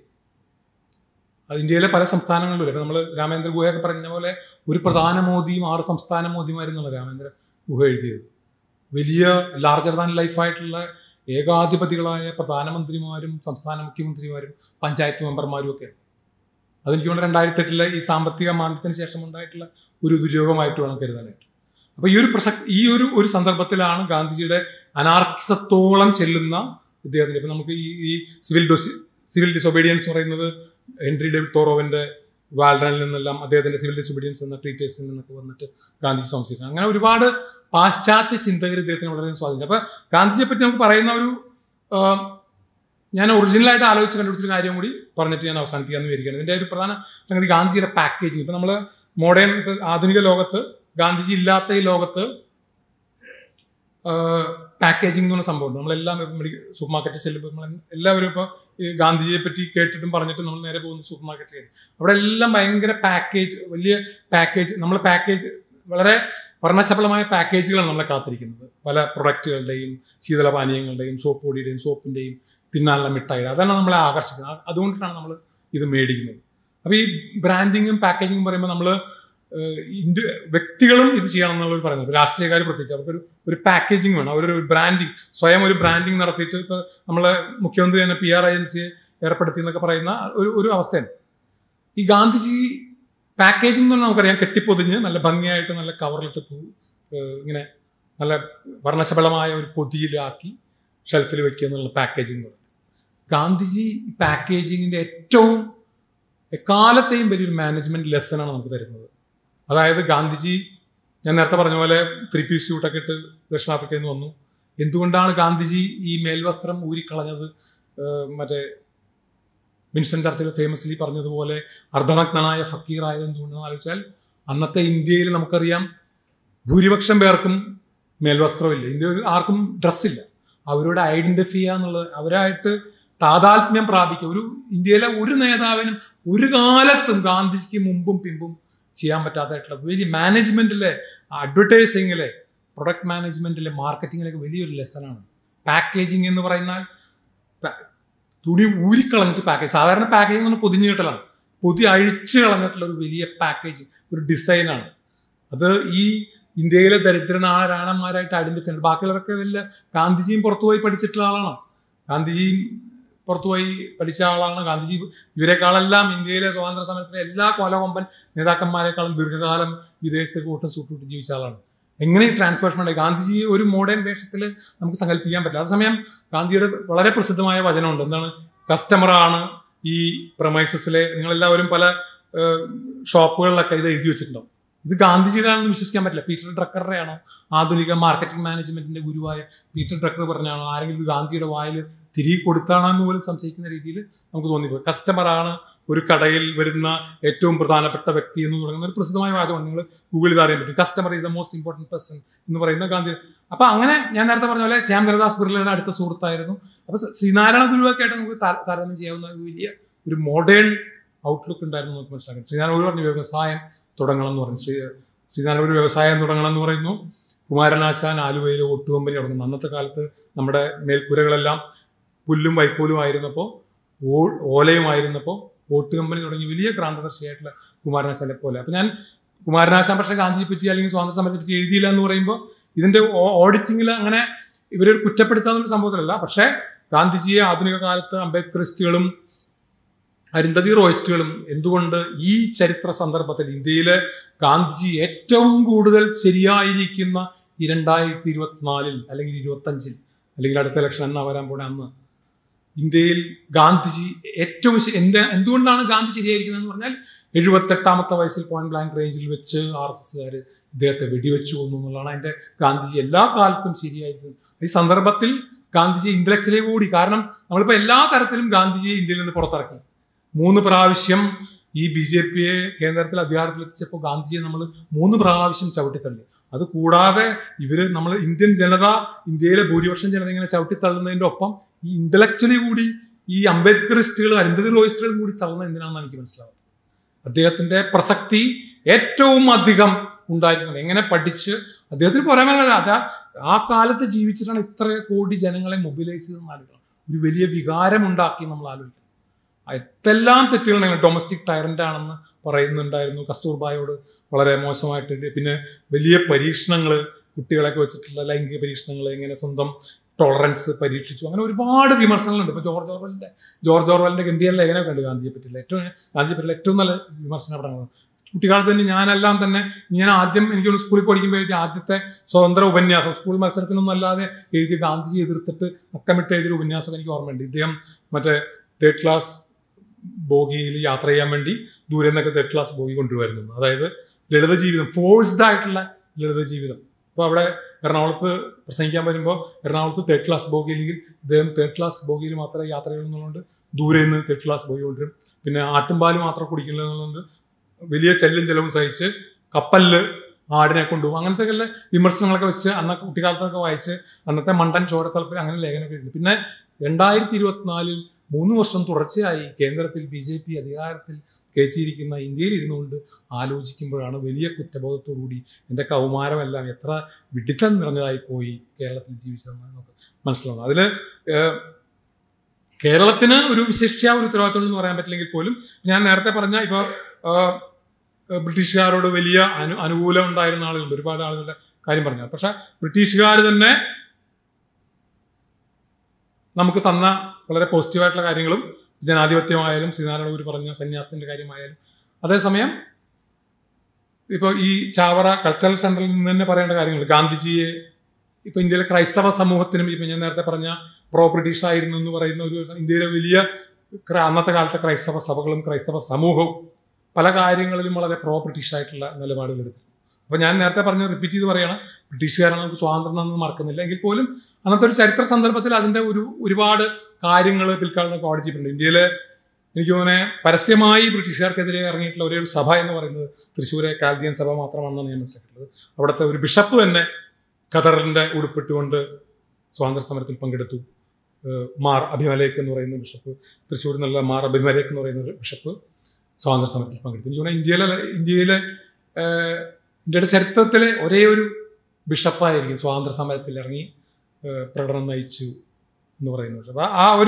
അത് ഇന്ത്യയിലെ പല സംസ്ഥാനങ്ങളിലും ഇപ്പം നമ്മൾ രാമേന്ദ്ര ഗുഹയൊക്കെ പറഞ്ഞ പോലെ ഒരു പ്രധാന മോദിയും ആറ് സംസ്ഥാന മോദിമാരെന്നുള്ള രാമേന്ദ്ര ഗുഹ എഴുതിയത് വലിയ ലാർജർ ദാൻ ലൈഫായിട്ടുള്ള ഏകാധിപതികളായ പ്രധാനമന്ത്രിമാരും സംസ്ഥാന മുഖ്യമന്ത്രിമാരും പഞ്ചായത്ത് മെമ്പർമാരും ഒക്കെയാണ് അതെനിക്ക് തോന്നുന്നു രണ്ടായിരത്തി എട്ടിലെ ഈ സാമ്പത്തിക മാന്ദ്യത്തിന് ശേഷം ഉണ്ടായിട്ടുള്ള ഒരു ദുര്യോഗമായിട്ട് വേണം കരുതാനായിട്ട് അപ്പോൾ ഈ ഒരു പ്രസക് ഈ ഒരു ഒരു സന്ദർഭത്തിലാണ് ഗാന്ധിജിയുടെ അനാർക്കിസത്തോളം ചെല്ലുന്ന ഇദ്ദേഹത്തിന് ഇപ്പം നമുക്ക് ഈ ഈ സിവിൽ ഡൊസി സിവിൽ ഡിസൊബീഡിയൻസ് പറയുന്നത് ഹെൻറി ഡേവിഡ് തോറോവിൻ്റെ വാൽഡനിൽ നിന്നെല്ലാം അദ്ദേഹത്തിൻ്റെ സിവിൽ ഡിസൊബീഡിയൻസ് എന്ന ട്രീറ്റേഴ്സിൽ നിന്നൊക്കെ വന്നിട്ട് ഗാന്ധിജി സംശയിക്കുന്നത് അങ്ങനെ ഒരുപാട് പാശ്ചാത്യ ചിന്തകർ ഇദ്ദേഹത്തിന് വളരെ സ്വാധീനിച്ചു അപ്പോൾ ഗാന്ധിജിയെ പറ്റി നമുക്ക് പറയുന്ന ഒരു ഞാൻ ഒറിജിനലായിട്ട് ആലോചിച്ച് കണ്ടുപിടിച്ചൊരു കാര്യം കൂടി പറഞ്ഞിട്ട് ഞാൻ അവസാനിപ്പിക്കാമെന്ന് വിചാരിക്കുകയാണ് ഇതിൻ്റെ ഒരു പ്രധാന സംഗതി ഗാന്ധിജിയുടെ പാക്കേജിങ് ഇപ്പം നമ്മൾ മോഡേൺ ഇപ്പം ആധുനിക ലോകത്ത് ഗാന്ധിജി ഇല്ലാത്ത ഈ ലോകത്ത് പാക്കേജിംഗ് എന്ന് പറഞ്ഞ സംഭവമുണ്ട് നമ്മളെല്ലാം സൂപ്പർ മാർക്കറ്റിൽ ചെല്ലുമ്പോൾ നമ്മൾ എല്ലാവരും ഇപ്പോൾ ഈ ഗാന്ധിജിയെ പറ്റി കേട്ടിട്ടും പറഞ്ഞിട്ടും നമ്മൾ നേരെ പോകുന്ന സൂപ്പർ മാർക്കറ്റിലേക്ക് അവിടെ എല്ലാം ഭയങ്കര പാക്കേജ് വലിയ പാക്കേജ് നമ്മൾ പാക്കേജ് വളരെ വർണ്ണശബളമായ പാക്കേജുകളാണ് നമ്മളെ കാത്തിരിക്കുന്നത് പല പ്രൊഡക്റ്റുകളുടെയും ശീതളപാനീയങ്ങളുടെയും സോപ്പ് പൊടിയുടെയും സോപ്പിൻ്റെയും തിന്നാനുള്ള മിഠായി അതാണ് നമ്മളെ ആകർഷിക്കുന്നത് അതുകൊണ്ടിട്ടാണ് നമ്മൾ ഇത് മേടിക്കുന്നത് അപ്പോൾ ഈ ബ്രാൻഡിങ്ങും പാക്കേജിങ്ങും പറയുമ്പോൾ നമ്മൾ ഇന്ത്യ വ്യക്തികളും ഇത് ചെയ്യണം എന്നുള്ളത് പറയുന്നത് രാഷ്ട്രീയക്കാർ പ്രത്യേകിച്ച് അവർക്കൊരു ഒരു പാക്കേജിങ് വേണം അവരൊരു ബ്രാൻഡിങ് സ്വയം ഒരു ബ്രാൻഡിങ് നടത്തിയിട്ട് ഇപ്പോൾ നമ്മളെ മുഖ്യമന്ത്രി തന്നെ പി ആർ ഏജൻസിയെ ഏർപ്പെടുത്തി എന്നൊക്കെ പറയുന്ന ഒരു ഒരു അവസ്ഥയാണ് ഈ ഗാന്ധിജി പാക്കേജിംഗ് എന്ന് പറഞ്ഞാൽ നമുക്കറിയാം കെട്ടിപ്പൊതിഞ്ഞ് നല്ല ഭംഗിയായിട്ട് നല്ല കവറിലിട്ട് പൂ ഇങ്ങനെ നല്ല വർണ്ണശബളമായ ഒരു പൊതിയിലാക്കി ഷെൽഫിൽ വെക്കുക എന്നുള്ള പാക്കേജിംഗ് എന്ന് പറയുന്നത് ഗാന്ധിജി പാക്കേജിങ്ങിൻ്റെ ഏറ്റവും എക്കാലത്തെയും വലിയൊരു മാനേജ്മെന്റ് ലെസനാണ് നമുക്ക് തരുന്നത് അതായത് ഗാന്ധിജി ഞാൻ നേരത്തെ പറഞ്ഞ പോലെ ത്രീ പീസ് സ്യൂട്ടൊക്കെ ഇട്ട് ദക്ഷിണാഫ്രിക്കയിൽ നിന്ന് വന്നു എന്തുകൊണ്ടാണ് ഗാന്ധിജി ഈ മേൽവസ്ത്രം ഊരിക്കളഞ്ഞത് മറ്റേ വിൻസൻ ചർച്ചിൽ ഫേമസ്ലി പറഞ്ഞതുപോലെ അർദ്ധനഗ്നനായ ഫക്കീറായത് എന്തുകൊണ്ടാണെന്ന് ആലോചിച്ചാൽ അന്നത്തെ ഇന്ത്യയിൽ നമുക്കറിയാം ഭൂരിപക്ഷം പേർക്കും മേൽവസ്ത്രമില്ല ഇന്ത്യയിൽ ആർക്കും ഡ്രസ്സില്ല അവരോട് ഐഡന്റിഫൈ ചെയ്യുക എന്നുള്ളത് അവരായിട്ട് താതാത്മ്യം പ്രാപിക്കുക ഒരു ഇന്ത്യയിലെ ഒരു നേതാവിനും ഒരു കാലത്തും ഗാന്ധിജിക്ക് മുമ്പും പിമ്പും ചെയ്യാൻ പറ്റാത്തതായിട്ടുള്ള വലിയ മാനേജ്മെന്റിലെ അഡ്വർടൈസിങ്ങിലെ പ്രൊഡക്റ്റ് മാനേജ്മെന്റിലെ മാർക്കറ്റിങ്ങിലൊക്കെ വലിയൊരു ലെസനാണ് പാക്കേജിങ് എന്ന് പറയുന്നാൽ തുണി ഊരിക്കളഞ്ഞിട്ട് പാക്കേജ് സാധാരണ പാക്കേജിങ് എന്ന് പറഞ്ഞാൽ പൊതിഞ്ഞു കിട്ടലാണ് പൊതി അഴിച്ചു കളഞ്ഞിട്ടുള്ള ഒരു വലിയ പാക്കേജ് ഒരു ഡിസൈനാണ് അത് ഈ ഇന്ത്യയിലെ ദരിദ്രനാരായണന്മാരായിട്ട് ഐഡന്റിഫൈ ഉണ്ട് ബാക്കിയുള്ളവരൊക്കെ വലിയ ഗാന്ധിജിയും പുറത്തുപോയി പഠിച്ചിട്ടുള്ള ആളാണ് ഗാന്ധിജിയും പുറത്തുപോയി പഠിച്ച ആളാണ് ഗാന്ധിജി ഇവരെക്കാളെല്ലാം ഇന്ത്യയിലെ സ്വാതന്ത്ര്യ സമരത്തിലെ എല്ലാ കൊലകൊമ്പൻ നേതാക്കന്മാരെക്കാളും ദീർഘകാലം വിദേശത്ത് കൂട്ടം സൂട്ടിട്ട് ജീവിച്ച ആളാണ് എങ്ങനെ ഈ ട്രാൻസ്ഫോർമേഷൻ ഉണ്ടായി ഗാന്ധിജി ഒരു മോഡേൺ വേഷത്തിൽ നമുക്ക് സങ്കല്പിക്കാൻ പറ്റില്ല അതേസമയം ഗാന്ധിയുടെ വളരെ പ്രസിദ്ധമായ വചനമുണ്ട് എന്താണ് കസ്റ്റമറാണ് ഈ പ്രമൈസസിലെ നിങ്ങളെല്ലാവരും പല ഷോപ്പുകളിലൊക്കെ ഇത് എഴുതി വെച്ചിട്ടുണ്ടാവും ഇത് ഗാന്ധിജിയുടെ ആണെന്ന് വിശ്വസിക്കാൻ പറ്റില്ല പീറ്റർ ഡ്രക്കറുടെ ആണോ ആധുനിക മാർക്കറ്റിംഗ് മാനേജ്മെന്റിന്റെ ഗുരുവായ പീറ്റർ ഡ്രക്കർ പറഞ്ഞാണോ ആരെങ്കിലും ഇത് ഗാന്ധിയുടെ വായിൽ തിരികെ കൊടുത്താണോ എന്ന് പോലും സംശയിക്കുന്ന രീതിയിൽ നമുക്ക് തോന്നിപ്പോയി കസ്റ്റമറാണ് ഒരു കടയിൽ വരുന്ന ഏറ്റവും പ്രധാനപ്പെട്ട വ്യക്തി എന്ന് പറയുന്ന ഒരു പ്രസിദ്ധമായ വാചകമാണ് നിങ്ങൾ ഗൂഗിളിൽ അറിയാൻ പറ്റും customer is the most important person എന്ന് പറയുന്ന ഗാന്ധി അപ്പൊ അങ്ങനെ ഞാൻ നേരത്തെ പറഞ്ഞ പോലെ ശ്യാം ഗരദാസ് ബിർളയുടെ അടുത്ത സുഹൃത്തായിരുന്നു അപ്പൊ ശ്രീനാരായണ ഗുരുവൊക്കെ ആയിട്ട് നമുക്ക് താരതമ്യം ചെയ്യാവുന്ന ഒരു വലിയ ഒരു മോഡേൺ ഔട്ട്ലുക്ക് ഉണ്ടായിരുന്നു നമുക്ക് മനസ്സിലാക്കാം ശ്രീനാരായണ ഗുരു പറഞ്ഞു വ്യവസായം തുടങ്ങണം എന്ന് പറഞ്ഞു ശ്രീ ശ്രീനാരായണ ഗുരു വ്യവസായം തുടങ്ങണം എന്ന് പറയുന്നു കുമാരനാശാൻ ആലുവയിൽ ഒട്ടു കമ്പനി തുടങ്ങുന്നു അന്നത്തെ കാലത്ത് നമ്മുടെ മേൽക്കൂരകളെല്ലാം പുല്ലും വൈക്കോലും ആയിരുന്നപ്പോൾ ഓ ഓലയുമായിരുന്നപ്പോൾ വോട്ട് കമ്പനി തുടങ്ങി വലിയ ക്രാന്തദർശിയായിട്ടുള്ള കുമാരനാശാനെ പോലെ അപ്പം ഞാൻ കുമാരനാശാൻ പക്ഷേ ഗാന്ധിജിയെ പറ്റി അല്ലെങ്കിൽ സ്വാതന്ത്ര്യ സമരത്തെ പറ്റി എഴുതിയില്ല എന്ന് പറയുമ്പോൾ ഇതിന്റെ ഓഡിറ്റിങ്ങിൽ അങ്ങനെ ഇവരൊരു കുറ്റപ്പെടുത്താന്നുള്ള സംഭവത്തിലല്ല പക്ഷേ ഗാന്ധിജിയെ ആധുനിക കാലത്ത് അംബേദ്കറിസ്റ്റുകളും അരുന്ധതി റോയിസ്റ്റുകളും എന്തുകൊണ്ട് ഈ ചരിത്ര സന്ദർഭത്തിൽ ഇന്ത്യയിലെ ഗാന്ധിജി ഏറ്റവും കൂടുതൽ ശരിയായിരിക്കുന്ന ഈ രണ്ടായിരത്തി ഇരുപത്തിനാലിൽ അല്ലെങ്കിൽ ഇരുപത്തഞ്ചിൽ അല്ലെങ്കിൽ അടുത്ത ഇലക്ഷൻ എന്നാ വരാൻ പോണേ അന്ന് ഇന്ത്യയിൽ ഗാന്ധിജി ഏറ്റവും എന്ത് എന്തുകൊണ്ടാണ് ഗാന്ധി ശരിയായിരിക്കുന്നത് എന്ന് പറഞ്ഞാൽ എഴുപത്തെട്ടാമത്തെ വയസ്സിൽ പോയിന്റ് ബ്ലാങ്ക് റേഞ്ചിൽ വെച്ച് ആർ എസ് എസ്സുകാർ ഇദ്ദേഹത്തെ വെടിവെച്ചു കൊന്നു എന്നുള്ളതാണ് അതിൻ്റെ ഗാന്ധിജി എല്ലാ കാലത്തും ശരിയായിരിക്കുന്നത് ഈ സന്ദർഭത്തിൽ ഗാന്ധിജി ഇന്റലക്ച്വലി കൂടി കാരണം നമ്മളിപ്പോൾ എല്ലാ തരത്തിലും ഗാന്ധിജിയെ ഇന്ത്യയിൽ നിന്ന് പുറത്തിറക്കി മൂന്ന് പ്രാവശ്യം ഈ ബി ജെ പിയെ കേന്ദ്രത്തിൽ അധികാരത്തിലെത്തിച്ചപ്പോൾ ഗാന്ധിജിയെ നമ്മൾ മൂന്ന് പ്രാവശ്യം ചവിട്ടിത്തള്ളി അത് കൂടാതെ ഇവര് നമ്മൾ ഇന്ത്യൻ ജനത ഇന്ത്യയിലെ ഭൂരിപക്ഷം ജനത ഇങ്ങനെ ചവിട്ടിത്തള്ളുന്നതിന്റെ ഒപ്പം ഈ ഇന്റലക്ച്വലി കൂടി ഈ അംബേദ്കറിസ്റ്റുകളും അരുന്ധതി റോയിസ്റ്റുകളും കൂടി തള്ളുന്നത് എന്തിനാണെന്ന് എനിക്ക് മനസ്സിലാവുന്നത് അദ്ദേഹത്തിന്റെ പ്രസക്തി ഏറ്റവും അധികം ഉണ്ടായിരുന്നത് എങ്ങനെ പഠിച്ച് അദ്ദേഹത്തിന് പോരാമല്ല അതാ ആ കാലത്ത് ജീവിച്ചിട്ടാണ് ഇത്ര കോടി ജനങ്ങളെ മൊബിലൈസ് ചെയ്തെന്ന് ആലോചിക്കണം ഒരു വലിയ വികാരം ഉണ്ടാക്കി നമ്മൾ ആലോചിക്കണം എന്തെല്ലാം തെറ്റുകളുണ്ടെങ്കിലും ഡൊമസ്റ്റിക് ടയറന്റ് ആണെന്ന് പറയുന്നുണ്ടായിരുന്നു കസ്തൂർബായോട് വളരെ മോശമായിട്ട് പിന്നെ വലിയ പരീക്ഷണങ്ങൾ കുട്ടികളൊക്കെ വെച്ചിട്ടുള്ള ലൈംഗിക പരീക്ഷണങ്ങൾ എങ്ങനെ സ്വന്തം ടോളറൻസ് പരീക്ഷിച്ചു അങ്ങനെ ഒരുപാട് വിമർശനങ്ങളുണ്ട് ഇപ്പോൾ ജോർജ് ഓർവലിന്റെ ജോർജ് ഓർവലിന്റെ ഗംഭീര ലേഖനമൊക്കെ ഉണ്ട് ഗാന്ധിയെ പറ്റിയുള്ള ഏറ്റവും ഗാന്ധിയെ പറ്റിയുള്ള ഏറ്റവും നല്ല വിമർശന പടങ്ങളാണ് കുട്ടിക്കാലത്ത് തന്നെ ഞാനെല്ലാം തന്നെ ഞാൻ ആദ്യം എനിക്ക് തോന്നുന്നു സ്കൂളിൽ പഠിക്കുമ്പോഴേക്കും ആദ്യത്തെ സ്വതന്ത്ര ഉപന്യാസം സ്കൂൾ മത്സരത്തിനൊന്നും അല്ലാതെ എഴുതി ഗാന്ധിജി എതിർത്തിട്ട് അക്കമിട്ട് എഴുതിയ ഉപന്യാസം എനിക്ക് ഓർമ്മയുണ്ട് ഇദ്ദേഹം മറ്റേ തേർഡ് ക്ലാസ് ബോഗിയിൽ യാത്ര ചെയ്യാൻ വേണ്ടി ദൂരെ നിന്നൊക്കെ തേർഡ് ക്ലാസ് ബോഗി കൊണ്ടുവരുന്നു അതായത് ലളിത ജീവിതം ഫോഴ്സ്ഡ് ആയിട്ടുള്ള ലളിത ജീവിതം അപ്പോൾ അവിടെ എറണാകുളത്ത് പ്രസംഗിക്കാൻ വരുമ്പോൾ എറണാകുളത്ത് തേർഡ് ക്ലാസ് ബോഗിയിലെങ്കിൽ ഇദ്ദേഹം തേർഡ് ക്ലാസ് ബോഗിയിൽ മാത്രമേ യാത്ര ചെയ്യുന്നുള്ളതുകൊണ്ട് ദൂരെ നിന്ന് തേർഡ് ക്ലാസ് ബോഗി കൊണ്ടുവരും പിന്നെ ആട്ടുംപാല് മാത്രം കുടിക്കില്ല എന്നുള്ളത് വലിയ ചെല്ലും ചെലവും സഹിച്ച് കപ്പലിൽ ആടിനെ കൊണ്ടുപോകും അങ്ങനത്തെ ഉള്ള വിമർശനങ്ങളൊക്കെ വെച്ച് അന്ന് കുട്ടിക്കാലത്തൊക്കെ വായിച്ച് അന്നത്തെ മണ്ടൻ ചോരത്തലപ്പിൽ അങ്ങനെ ലേഖനമൊക്കെ എഴുതി പിന്നെ രണ്ടായിരത്തി ഇരുപത്തിനാലിൽ മൂന്ന് വർഷം തുടർച്ചയായി കേന്ദ്രത്തിൽ ബി ജെ പി അധികാരത്തിൽ കയറ്റിയിരിക്കുന്ന ഇന്ത്യയിൽ ഇരുന്നുകൊണ്ട് ആലോചിക്കുമ്പോഴാണ് വലിയ കുറ്റബോധത്തോടുകൂടി എൻ്റെ കൗമാരമെല്ലാം എത്ര വിഡിത്തം നിറഞ്ഞതായി പോയി കേരളത്തിൽ ജീവിച്ചതെന്ന് നമുക്ക് മനസ്സിലാവുന്നത് അതിൽ കേരളത്തിന് ഒരു വിശിഷ്യ ഒരു ഉത്തരവാദിത്വം എന്ന് പറയാൻ പറ്റില്ലെങ്കിൽ പോലും ഞാൻ നേരത്തെ പറഞ്ഞ ഇപ്പോൾ ബ്രിട്ടീഷുകാരോട് വലിയ അനു അനുകൂലം ഉണ്ടായിരുന്ന ആളുകളുണ്ട് ഒരുപാട് ആളുകളുടെ കാര്യം പറഞ്ഞു പക്ഷെ ബ്രിട്ടീഷുകാർ തന്നെ നമുക്ക് തന്ന വളരെ പോസിറ്റീവായിട്ടുള്ള കാര്യങ്ങളും ജനാധിപത്യമായാലും ശ്രീനാരായണ ഗുരു പറഞ്ഞ സന്യാസത്തിന്റെ കാര്യമായാലും അതേസമയം ഇപ്പോൾ ഈ ചാവറ കൾച്ചറൽ സെന്ററിൽ നിന്ന് തന്നെ പറയേണ്ട കാര്യങ്ങൾ ഗാന്ധിജിയെ ഇപ്പൊ ഇന്ത്യയിലെ ക്രൈസ്തവ സമൂഹത്തിനും ഇപ്പൊ ഞാൻ നേരത്തെ പറഞ്ഞ പ്രോ ബ്രിട്ടീഷ് ആയിരുന്നു എന്ന് പറയുന്ന ഒരു ഇന്ത്യയിലെ വലിയ അന്നത്തെ കാലത്തെ ക്രൈസ്തവ സഭകളും ക്രൈസ്തവ സമൂഹവും പല കാര്യങ്ങളിലും വളരെ പ്രോ ബ്രിട്ടീഷ് ആയിട്ടുള്ള നിലപാടുകൾ എടുത്തു അപ്പോൾ ഞാൻ നേരത്തെ പറഞ്ഞ റിപ്പീറ്റ് ചെയ്ത് പറയുകയാണ് ബ്രിട്ടീഷുകാരാണ് നമുക്ക് സ്വാതന്ത്ര്യം ഒന്നും മറക്കുന്നില്ല എങ്കിൽ പോലും അന്നത്തെ ഒരു ചരിത്ര സന്ദർഭത്തിൽ അതിൻ്റെ ഒരു ഒരുപാട് കാര്യങ്ങൾ പിൽക്കാലത്ത് ഓഡിറ്റ് ചെയ്തിട്ടുണ്ട് ഇന്ത്യയിലെ എനിക്ക് തോന്നുന്നത് പരസ്യമായി ബ്രിട്ടീഷുകാർക്കെതിരെ ഇറങ്ങിയിട്ടുള്ള ഒരേ ഒരു സഭ എന്ന് പറയുന്നത് തൃശ്ശൂരെ കാൽദിയൻ സഭ മാത്രമാണെന്നാണ് ഞാൻ മനസ്സിലാക്കിയിട്ടുള്ളത് അവിടുത്തെ ഒരു ബിഷപ്പ് തന്നെ ഖത്തറിൻ്റെ ഉടുപ്പിട്ടുകൊണ്ട് സ്വാതന്ത്ര്യ സമരത്തിൽ പങ്കെടുത്തു മാർ അഭിമലേക്ക് എന്ന് പറയുന്ന ബിഷപ്പ് തൃശ്ശൂരിൽ നിന്നുള്ള മാർ അഭിമലേക്ക് എന്ന് പറയുന്ന ബിഷപ്പ് സ്വാതന്ത്ര്യ സമരത്തിൽ പങ്കെടുത്തു എനിക്ക് തോന്നുന്നു ഇന്ത്യയിലെ ഇന്ത്യയിലെ ഇന്ത്യയുടെ ചരിത്രത്തിലെ ഒരേ ഒരു ബിഷപ്പായിരിക്കും സ്വാതന്ത്ര്യ സമരത്തിൽ ഇറങ്ങി പ്രകടനം നയിച്ചു എന്ന് പറയുന്നത് അപ്പോൾ ആ ഒരു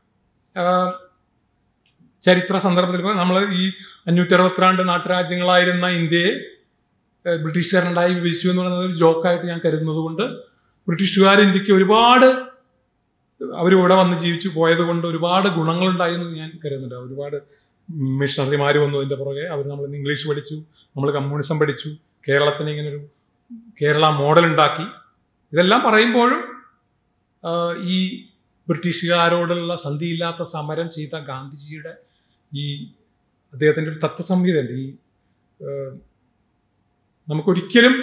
ചരിത്ര സന്ദർഭത്തിൽ നമ്മൾ ഈ അഞ്ഞൂറ്റി അറുപത്തിരണ്ട് നാട്ടുരാജ്യങ്ങളായിരുന്ന ഇന്ത്യയെ ബ്രിട്ടീഷുകാരുണ്ടായി വിഭജിച്ചു എന്ന് പറയുന്നത് ഒരു ജോക്കായിട്ട് ഞാൻ കരുതുന്നത് കൊണ്ട് ബ്രിട്ടീഷുകാർ ഇന്ത്യക്ക് ഒരുപാട് അവരിവിടെ വന്ന് ജീവിച്ചു പോയത് കൊണ്ട് ഒരുപാട് ഗുണങ്ങളുണ്ടായി എന്ന് ഞാൻ കരുതുന്നുണ്ട് ഒരുപാട് മിഷണറിമാർ വന്നു അതിൻ്റെ പുറകെ അവർ നമ്മൾ ഇംഗ്ലീഷ് പഠിച്ചു നമ്മൾ കമ്മ്യൂണിസം പഠിച്ചു കേരളത്തിന് ഇങ്ങനെ ഒരു കേരള മോഡൽ ഉണ്ടാക്കി ഇതെല്ലാം പറയുമ്പോഴും ഈ ബ്രിട്ടീഷുകാരോടുള്ള സന്ധിയില്ലാത്ത സമരം ചെയ്ത ഗാന്ധിജിയുടെ ഈ അദ്ദേഹത്തിൻ്റെ ഒരു തത്വസംഹിതയുണ്ട് ഈ നമുക്കൊരിക്കലും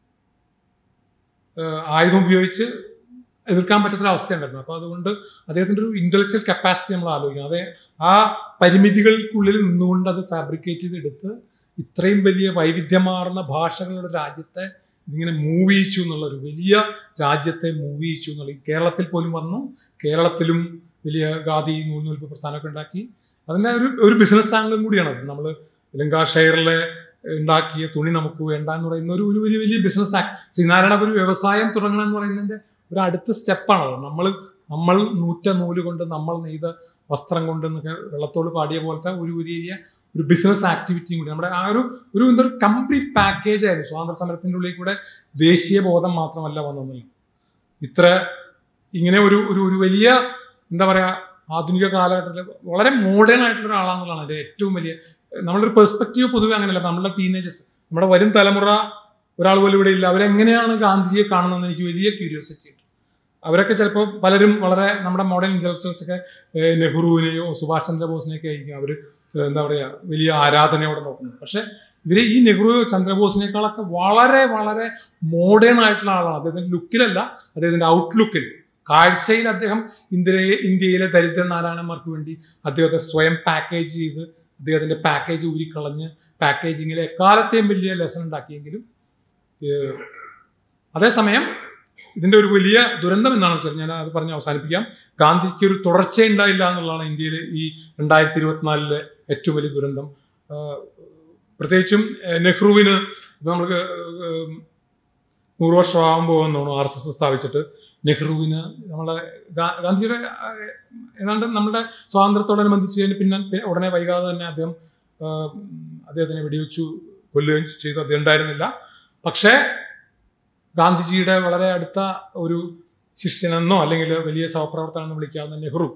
ആയുധം ഉപയോഗിച്ച് എതിർക്കാൻ പറ്റാത്തൊരു അവസ്ഥയുണ്ടായിരുന്നു അപ്പോൾ അതുകൊണ്ട് അദ്ദേഹത്തിൻ്റെ ഒരു ഇൻ്റലക്ച്വൽ കപ്പാസിറ്റി നമ്മൾ ആലോചിക്കണം അതെ ആ പരിമിതികൾക്കുള്ളിൽ നിന്നുകൊണ്ട് അത് ഫാബ്രിക്കേറ്റ് ചെയ്തെടുത്ത് ഇത്രയും വലിയ വൈവിധ്യമാർന്ന ഭാഷകളുടെ രാജ്യത്തെ ഇതിങ്ങനെ മൂവ് ചെയ്യിച്ചു എന്നുള്ള ഒരു വലിയ രാജ്യത്തെ മൂവ് ചെയ്യിച്ചു എന്നുള്ള കേരളത്തിൽ പോലും വന്നു കേരളത്തിലും വലിയ ഗാദി നൂൽനൂൽപ്പ് പ്രസ്ഥാനമൊക്കെ ഉണ്ടാക്കി അതിൻ്റെ ഒരു ഒരു ബിസിനസ് ആംഗിളും കൂടിയാണ് അത് നമ്മൾ ലങ്കാഷെയറിലെ ഉണ്ടാക്കിയ തുണി നമുക്ക് വേണ്ട എന്ന് പറയുന്ന ഒരു ഒരു വലിയ വലിയ ബിസിനസ് ആക്ട് ശ്രീനാരായണ ഒരു വ്യവസായം തുടങ്ങണം എന്ന് പറയുന്നതിൻ്റെ ഒരു അടുത്ത സ്റ്റെപ്പാണത് നമ്മൾ നമ്മൾ നൂറ്റ നൂല് കൊണ്ട് നമ്മൾ നെയ്ത വസ്ത്രം കൊണ്ട് എന്നൊക്കെ വെള്ളത്തോട് പാടിയ പോലത്തെ ഒരു വലിയ ഒരു ബിസിനസ് ആക്ടിവിറ്റിയും കൂടി നമ്മുടെ ആ ഒരു ഒരു എന്തൊരു കംപ്ലീറ്റ് പാക്കേജ് ആയിരുന്നു സ്വാതന്ത്ര്യ സമരത്തിൻ്റെ ഉള്ളിൽ കൂടെ ദേശീയ ബോധം മാത്രമല്ല വന്നതല്ല ഇത്ര ഇങ്ങനെ ഒരു ഒരു ഒരു വലിയ എന്താ പറയുക ആധുനിക കാലഘട്ടത്തിൽ വളരെ മോഡേൺ ആയിട്ടുള്ള ഒരാളാണെന്നുള്ളതാണ് എൻ്റെ ഏറ്റവും വലിയ നമ്മളൊരു പെർസ്പെക്റ്റീവ് പൊതുവെ അങ്ങനെയല്ല നമ്മളുടെ ടീനേജേഴ്സ് നമ്മുടെ വരും തലമുറ ഒരാൾ പോലും ഇവിടെ ഇല്ല അവരെങ്ങനെയാണ് ഗാന്ധിജിയെ കാണുന്നതെന്ന് എനിക്ക് വലിയ ക്യൂരിയോസിറ്റി ഉണ്ട് അവരൊക്കെ ചിലപ്പോൾ പലരും വളരെ നമ്മുടെ മോഡേൺ ഇൻ്റലക്ച്വൽസ് ഒക്കെ നെഹ്റുവിനെയോ സുഭാഷ് ചന്ദ്രബോസിനെയൊക്കെ ആയിരിക്കും അവർ എന്താ പറയുക വലിയ ആരാധനയോടെ നോക്കുന്നത് പക്ഷേ ഇവർ ഈ നെഹ്റു ചന്ദ്രബോസിനേക്കാളൊക്കെ വളരെ വളരെ മോഡേൺ ആയിട്ടുള്ള ആളാണ് അദ്ദേഹത്തിൻ്റെ ലുക്കിലല്ല അദ്ദേഹത്തിൻ്റെ ഔട്ട്ലുക്കിൽ കാഴ്ചയിൽ അദ്ദേഹം ഇന്ത്യയിലെ ഇന്ത്യയിലെ ദരിദ്ര നാരായണന്മാർക്ക് വേണ്ടി അദ്ദേഹത്തെ സ്വയം പാക്കേജ് ചെയ്ത് അദ്ദേഹത്തിന്റെ പാക്കേജ് ഊരിക്കളഞ്ഞ് പാക്കേജിങ്ങിലെ എക്കാലത്തെയും വലിയ ലെസൺ ഉണ്ടാക്കിയെങ്കിലും ഏഹ്, അതേസമയം ഇതിന്റെ ഒരു വലിയ ദുരന്തം എന്നാണ് വെച്ചാൽ ഞാൻ അത് പറഞ്ഞ് അവസാനിപ്പിക്കാം ഗാന്ധിജിക്ക് ഒരു തുടർച്ച ഉണ്ടായില്ല എന്നുള്ളതാണ് ഇന്ത്യയിലെ ഈ രണ്ടായിരത്തി ഇരുപത്തിനാലിലെ ഏറ്റവും വലിയ ദുരന്തം ആഹ് പ്രത്യേകിച്ചും ഏഹ് നെഹ്റുവിന് ഇപ്പൊ നമ്മൾക്ക് ഏഹ് നൂറ് വർഷമാകുമ്പോൾ തോന്നുന്നു ആർ എസ് എസ് സ്ഥാപിച്ചിട്ട് നെഹ്റുവിന് നമ്മളെ ഗാ- ഗാന്ധിജിയുടെ ആഹ് ഏതാണ്ട് നമ്മുടെ സ്വാതന്ത്ര്യത്തോടനുബന്ധിച്ച് പിന്നെ പിന്നെ ഉടനെ വൈകാതെ തന്നെ അദ്ദേഹം ആഹ് അദ്ദേഹത്തിനെ വെടിവെച്ചു കൊല്ലുകയും ചെയ്തു അദ്ദേഹം ഉണ്ടായിരുന്നില്ല പക്ഷേ ഗാന്ധിജിയുടെ വളരെ അടുത്ത ഒരു ശിഷ്യനെന്നോ അല്ലെങ്കിൽ വലിയ സഹപ്രവർത്തനം വിളിക്കാവുന്ന നെഹ്റു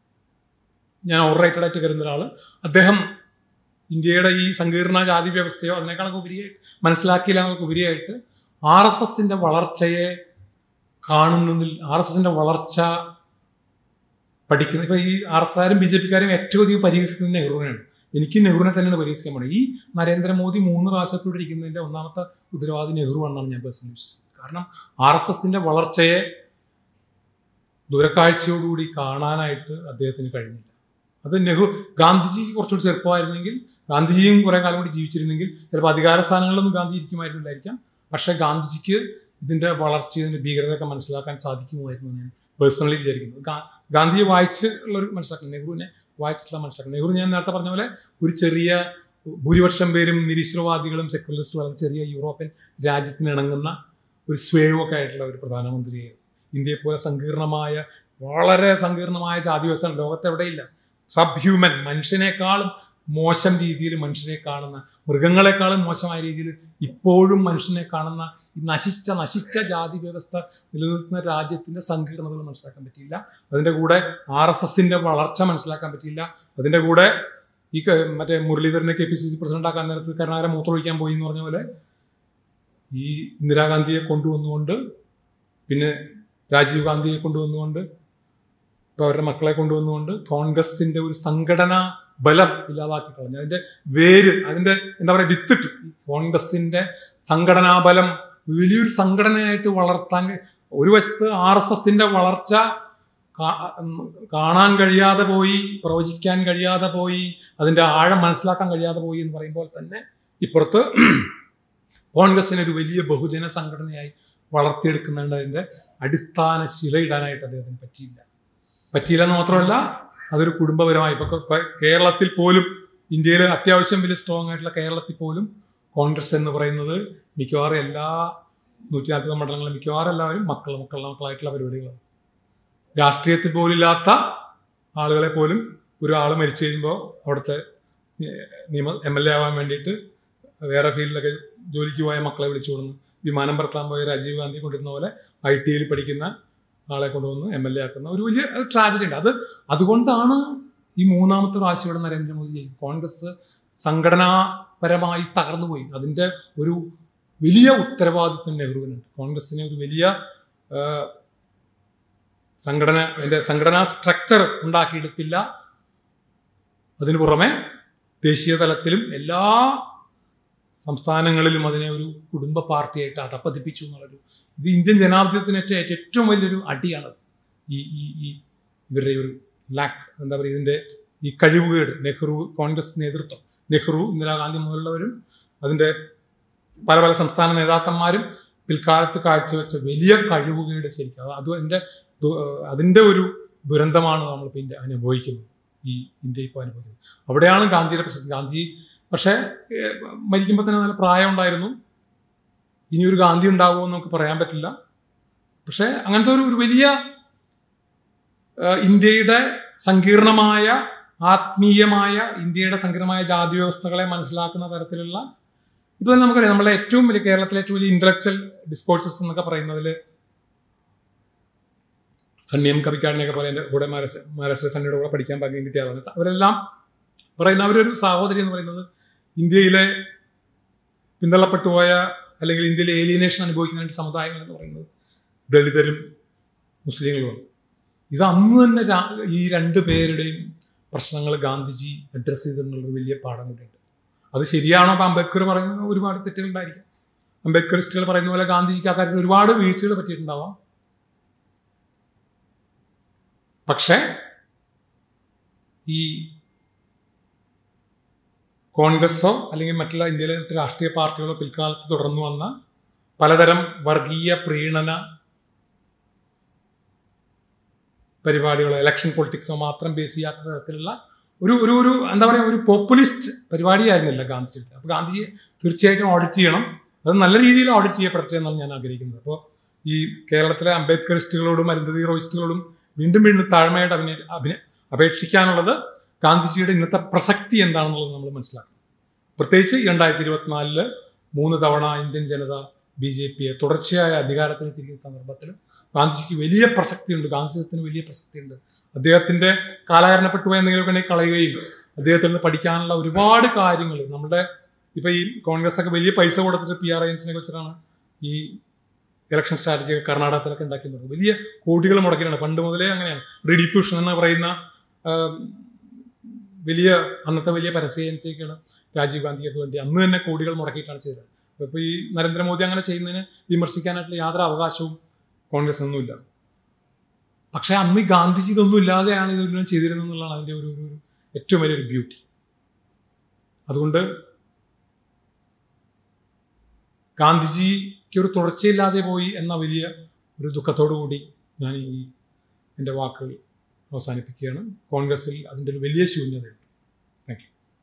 ഞാൻ ഓവറേറ്റഡ് ആയിട്ട് കരുതുന്ന ഒരാൾ അദ്ദേഹം ഇന്ത്യയുടെ ഈ സങ്കീർണ ജാതി വ്യവസ്ഥയോ അതിനേക്കാളൊക്കെ ഉപരിയായിട്ട് മനസ്സിലാക്കിയില്ല എന്നൊക്കെ ഉപരിയായിട്ട് ആർ എസ് എസിന്റെ വളർച്ചയെ കാണുന്നതിൽ ആർ എസ് എസിന്റെ വളർച്ച പഠിക്കുന്ന ഇപ്പൊ ഈ ആർ എസ് ആരും ബി ജെ പിക്കാരും ഏറ്റവും അധികം പരിഹസിക്കുന്നത് നെഹ്റുവിനാണ് എനിക്ക് നെഹ്റുവിനെ തന്നെയാണ് പരിഹസിക്കാൻ പോകുന്നത് ഈ നരേന്ദ്രമോദി മൂന്ന് പ്രാവശ്യത്തോടെ ഇരിക്കുന്നതിന്റെ ഒന്നാമത്തെ ഉത്തരവാദി നെഹ്റു ആണെന്നാണ് ഞാൻ പേഴ്സണലി വിശ്വസിക്കുന്നത് കാരണം ആർ എസ് എസിന്റെ വളർച്ചയെ ദൂരക്കാഴ്ചയോടുകൂടി കാണാനായിട്ട് അദ്ദേഹത്തിന് കഴിഞ്ഞില്ല അത് നെഹ്റു ഗാന്ധിജി കുറച്ചുകൂടി ചെറുപ്പമായിരുന്നെങ്കിൽ ഗാന്ധിജിയും കുറെ കാലം കൂടി ജീവിച്ചിരുന്നെങ്കിൽ ചിലപ്പോൾ അധികാര സ്ഥാനങ്ങളിലൊന്നും ഗാന്ധി ഇരിക്കുമായിരുന്നില്ലായിരിക്കാം പക്ഷെ ഗാന്ധിജിക്ക് ഇതിന്റെ വളർച്ച ഇതിന്റെ ഭീകരതയൊക്കെ മനസ്സിലാക്കാൻ സാധിക്കുമായിരുന്നു എന്ന് ഞാൻ പേഴ്സണലി വിചാരിക്കുന്നു ഗാ- ഗാന്ധിയെ വായിച്ചുള്ള ഒരു മനസ്സിലാക്കണം നെഹ്റുവിനെ വായിച്ചിട്ടുള്ള മനസ്സിലാക്കണം നെഹ്റു ഞാൻ നേരത്തെ പറഞ്ഞ പോലെ ഒരു ചെറിയ ഭൂരിപക്ഷം പേരും നിരീശ്വരവാദികളും സെക്യുലറിസ്റ്റും വളരെ ചെറിയ യൂറോപ്യൻ രാജ്യത്തിന് ഇണങ്ങുന്ന ഒരു സ്വേവൊക്കെ ആയിട്ടുള്ള ഒരു പ്രധാനമന്ത്രിയായിരുന്നു ഇന്ത്യയെ പോലെ സങ്കീർണമായ വളരെ സങ്കീർണമായ ജാതി വ്യവസ്ഥ ലോകത്തെവിടെയില്ല സബ് ഹ്യൂമൻ മനുഷ്യനേക്കാളും മോശം രീതിയിൽ മനുഷ്യനെ കാണുന്ന മൃഗങ്ങളെക്കാളും മോശമായ രീതിയിൽ ഇപ്പോഴും മനുഷ്യനെ കാണുന്ന ഈ നശിച്ച നശിച്ച ജാതി വ്യവസ്ഥ നിലനിർത്തുന്ന രാജ്യത്തിന്റെ സങ്കീർണതകൾ മനസ്സിലാക്കാൻ പറ്റിയില്ല അതിന്റെ കൂടെ ആർ എസ് എസിന്റെ വളർച്ച മനസ്സിലാക്കാൻ പറ്റിയില്ല അതിന്റെ കൂടെ ഈ ക- മറ്റേ മുരളീധരനെ K P C C president ആക്കാൻ നേരത്ത് കരുണാകരൻ മൂത്രമൊഴിക്കാൻ പോയി എന്ന് പറഞ്ഞ പോലെ ഈ ഇന്ദിരാഗാന്ധിയെ കൊണ്ടുവന്നുകൊണ്ട് പിന്നെ രാജീവ് ഗാന്ധിയെ കൊണ്ടുവന്നുകൊണ്ട് ഇപ്പോൾ അവരുടെ മക്കളെ കൊണ്ടുവന്നുകൊണ്ട് കോൺഗ്രസിന്റെ ഒരു സംഘടനാ ബലം ഇല്ലാതാക്കി കളഞ്ഞു അതിന്റെ വേര് അതിന്റെ എന്താ പറയുക വിത്തിട്ടു ഈ കോൺഗ്രസിന്റെ സംഘടനാ ബലം വലിയൊരു സംഘടനയായിട്ട് വളർത്താൻ കഴി- ഒരു വശത്ത് ആർ എസ് എസിന്റെ വളർച്ച കാ- ഉം, കാണാൻ കഴിയാതെ പോയി പ്രവചിക്കാൻ കഴിയാതെ പോയി അതിന്റെ ആഴം മനസ്സിലാക്കാൻ കഴിയാതെ പോയി എന്ന് പറയുമ്പോൾ തന്നെ ഇപ്പുറത്ത് കോൺഗ്രസിനെ ഒരു വലിയ ബഹുജന സംഘടനയായി വളർത്തിയെടുക്കുന്നതിൻ്റെ അടിസ്ഥാന ശിലയിടാനായിട്ട് അദ്ദേഹത്തിന് പറ്റിയില്ല പറ്റിയില്ല എന്ന് മാത്രമല്ല അതൊരു കുടുംബപരമായി ഇപ്പൊ കേ- കേരളത്തിൽ പോലും ഇന്ത്യയിൽ അത്യാവശ്യം വലിയ സ്ട്രോങ് ആയിട്ടുള്ള കേരളത്തിൽ പോലും കോൺഗ്രസ് എന്ന് പറയുന്നത് മിക്കവാറും എല്ലാ നൂറ്റി നാൽപ്പത് മണ്ഡലങ്ങളിലും മിക്കവാറും എല്ലാവരും മക്കൾ മക്കളുടെ മക്കളായിട്ടുള്ള പരിപാടികളാണ് രാഷ്ട്രീയത്തിൽ പോലും ഇല്ലാത്ത ആളുകളെ പോലും ഒരാൾ മരിച്ചു കഴിയുമ്പോൾ അവിടുത്തെ ഏഹ്, നിയമ എം എൽ എ ആവാൻ വേണ്ടിയിട്ട് വേറെ ഫീൽഡിലൊക്കെ ജോലിക്ക് പോയ മക്കളെ വിളിച്ചു കൊടുന്നു വിമാനം പറത്താൻ പോയ രാജീവ് ഗാന്ധി കൊണ്ടിരുന്ന പോലെ ഐ ടിയിൽ പഠിക്കുന്ന ആളെ കൊണ്ടുവന്ന് എം എൽ എ ആക്കുന്ന ഒരു വലിയ ട്രാജഡി ഉണ്ട് അത് അതുകൊണ്ടാണ് ഈ മൂന്നാമത്തെ പ്രാവശ്യം ഇവിടെ നരേന്ദ്രമോദി ജയിക്കും കോൺഗ്രസ് സംഘടനാപരമായി തകർന്നുപോയി അതിൻ്റെ ഒരു വലിയ ഉത്തരവാദിത്വം നെഹ്റുവിനുണ്ട് കോൺഗ്രസിനെ ഒരു വലിയ ആ, സംഘടന അതിൻ്റെ സംഘടനാ സ്ട്രക്ചർ ഉണ്ടാക്കിയെടുത്തില്ല അതിനു പുറമെ ദേശീയ തലത്തിലും എല്ലാ സംസ്ഥാനങ്ങളിലും അതിനെ ഒരു കുടുംബ പാർട്ടിയായിട്ട് അധപ്പതിപ്പിച്ചു എന്നുള്ളൊരു ഇത് ഇന്ത്യൻ ജനാധിപത്യത്തിന് ഏറ്റ ഏറ്റവും വലിയൊരു അടിയാണ് ഈ ഈ ഈ ഇവരുടെ ഈ ഒരു ലാക്ക് എന്താ പറയുക ഇതിൻ്റെ ഈ കഴിവുകേട് നെഹ്റു കോൺഗ്രസ് നേതൃത്വം നെഹ്റു ഇന്ദിരാഗാന്ധി മുതലുള്ളവരും അതിൻ്റെ പല പല സംസ്ഥാന നേതാക്കന്മാരും പിൽക്കാലത്ത് കാഴ്ചവെച്ച വലിയ കഴിവുകേട് ശരിക്കും അത് അത് അതിൻ്റെ ദു- അതിൻ്റെ ഒരു ദുരന്തമാണ് നമ്മളിപ്പോൾ ഇന്ത്യ അനുഭവിക്കുന്നത് ഈ ഇന്ത്യ ഇപ്പോൾ അനുഭവിക്കുന്നത് അവിടെയാണ് ഗാന്ധിയുടെ പ്രസക്തി ഗാന്ധി പക്ഷേ ഏഹ്, മരിക്കുമ്പോൾ തന്നെ നല്ല പ്രായം ഉണ്ടായിരുന്നു ഇനി ഒരു ഗാന്ധി ഉണ്ടാകുമോ എന്ന് നമുക്ക് പറയാൻ പറ്റില്ല പക്ഷേ അങ്ങനത്തെ ഒരു ഒരു വലിയ ഏഹ്, ഇന്ത്യയുടെ സങ്കീർണമായ ആത്മീയമായ ഇന്ത്യയുടെ സങ്കീർണമായ ജാതി വ്യവസ്ഥകളെ മനസ്സിലാക്കുന്ന തരത്തിലുള്ള ഇപ്പൊ തന്നെ നമുക്കറിയാം നമ്മളെ ഏറ്റവും വലിയ കേരളത്തിലെ ഏറ്റവും വലിയ ഇന്റലക്ച്വൽ ഡിസ്കോഴ്സസ് എന്നൊക്കെ പറയുന്നതിൽ സണ്ണിയം കവിക്കാടിനെയൊക്കെ പോലെ എൻ്റെ കൂടെ മാരസ് മാരസിലെ സണ്ണിയുടെ കൂടെ പഠിക്കാൻ ഭാഗ്യം കിട്ടിയ ആളാണ് അവരെല്ലാം പറയുന്ന അവരൊരു സഹോദരി എന്ന് പറയുന്നത് ഇന്ത്യയിലെ പിന്തള്ളപ്പെട്ടു പോയ അല്ലെങ്കിൽ ഇന്ത്യയിലെ ഏലിയനേഷൻ അനുഭവിക്കുന്ന രണ്ട് സമുദായങ്ങൾ എന്ന് പറയുന്നത് ദളിതരും മുസ്ലിങ്ങളുമാണ് ഇത് അന്ന് തന്നെ രാ- ഈ രണ്ട് പേരുടെയും പ്രശ്നങ്ങൾ ഗാന്ധിജി അഡ്രസ്സ് ചെയ്തെന്നുള്ള ഒരു വലിയ പാഠം കൂടിയുണ്ട് അത് ശരിയാണോ അപ്പം അംബേദ്കർ പറയുന്നത് ഒരുപാട് തെറ്റുകളുണ്ടായിരിക്കും അംബേദ്കറിസ്റ്റുകൾ പറയുന്ന പോലെ ഗാന്ധിജിക്ക് ആ കാര്യത്തിൽ ഒരുപാട് വീഴ്ചകൾ പറ്റിയിട്ടുണ്ടാവാം പക്ഷേ ഈ കോൺഗ്രസോ അല്ലെങ്കിൽ മറ്റുള്ള ഇന്ത്യയിലെ മറ്റ് രാഷ്ട്രീയ പാർട്ടികളോ പിൽക്കാലത്ത് തുടർന്നു വന്ന പലതരം വർഗീയ പ്രീണന പരിപാടികളോ ഇലക്ഷൻ പൊളിറ്റിക്സോ മാത്രം ബേസ് ചെയ്യാത്ത തരത്തിലുള്ള ഒരു ഒരു ഒരു എന്താ പറയുക ഒരു പോപ്പുലിസ്റ്റ് പരിപാടിയായിരുന്നില്ല ഗാന്ധിജി അപ്പോൾ ഗാന്ധിജിയെ തീർച്ചയായിട്ടും ഓഡിറ്റ് ചെയ്യണം അത് നല്ല രീതിയിൽ ഓഡിറ്റ് ചെയ്യപ്പെടട്ടെ എന്നാണ് ഞാൻ ആഗ്രഹിക്കുന്നത് അപ്പോൾ ഈ കേരളത്തിലെ അംബേദ്കറിസ്റ്റുകളോടും അരുന്ധതി റോയിസ്റ്റുകളോടും വീണ്ടും വീണ്ടും താഴ്മയായിട്ട് അഭിനയ അഭിനയ അപേക്ഷിക്കാനുള്ളത് ഗാന്ധിജിയുടെ ഇന്നത്തെ പ്രസക്തി എന്താണെന്നുള്ളത് നമ്മൾ മനസ്സിലാക്കണം പ്രത്യേകിച്ച് രണ്ടായിരത്തി ഇരുപത്തിനാലില് മൂന്ന് തവണ ഇന്ത്യൻ ജനത ബി ജെ പിയെ തുടർച്ചയായ അധികാരത്തിന് തിരിക്കുന്ന സന്ദർഭത്തിൽ ഗാന്ധിജിക്ക് വലിയ പ്രസക്തിയുണ്ട് ഗാന്ധിജത്തിന് വലിയ പ്രസക്തിയുണ്ട് അദ്ദേഹത്തിന്റെ കാലഹരണപ്പെട്ടു പോയ എന്തെങ്കിലുമൊക്കെ ഉണ്ടെങ്കിൽ കളയുകയും അദ്ദേഹത്തിൽ നിന്ന് പഠിക്കാനുള്ള ഒരുപാട് കാര്യങ്ങൾ നമ്മുടെ ഇപ്പൊ ഈ കോൺഗ്രസ് ഒക്കെ വലിയ പൈസ കൊടുത്തിട്ട് പി ആർ ഐൻസിനെ വെച്ചിട്ടാണ് ഈ ഇലക്ഷൻ സ്ട്രാറ്റജി കർണാടകത്തിലൊക്കെ ഉണ്ടാക്കുന്നത് വലിയ കോടികൾ മുടക്കിയിട്ടാണ് പണ്ട് മുതലേ അങ്ങനെയാണ് റീഡിഫ്യൂഷൻ എന്ന് പറയുന്ന വലിയ അന്നത്തെ വലിയ പരസ്യ ഏജൻസിയൊക്കെയാണ് രാജീവ് ഗാന്ധിയൊക്കെ വേണ്ടി അന്ന് തന്നെ കോടികൾ മുടക്കിയിട്ടാണ് ചെയ്തത് അപ്പോൾ ഇപ്പോൾ ഈ നരേന്ദ്രമോദി അങ്ങനെ ചെയ്യുന്നതിന് വിമർശിക്കാനായിട്ടുള്ള യാതൊരു അവകാശവും കോൺഗ്രസ് ഒന്നുമില്ല പക്ഷേ അന്ന് ഈ ഗാന്ധിജി ഇതൊന്നും ഇല്ലാതെയാണ് ഇതൊന്നും ചെയ്തിരുന്നത് എന്നുള്ളതാണ് അതിൻ്റെ ഒരു ഒരു ഏറ്റവും വലിയൊരു ബ്യൂട്ടി അതുകൊണ്ട് ഗാന്ധിജിക്ക് ഒരു തുടർച്ചയില്ലാതെ പോയി എന്ന വലിയ ഒരു ദുഃഖത്തോടു കൂടി ഞാൻ ഈ എൻ്റെ വാക്കുകൾ അവസാനിപ്പിക്കുകയാണ് കോൺഗ്രസിൽ അതിൻ്റെ ഒരു വലിയ ശൂന്യതയുണ്ട് താങ്ക് യു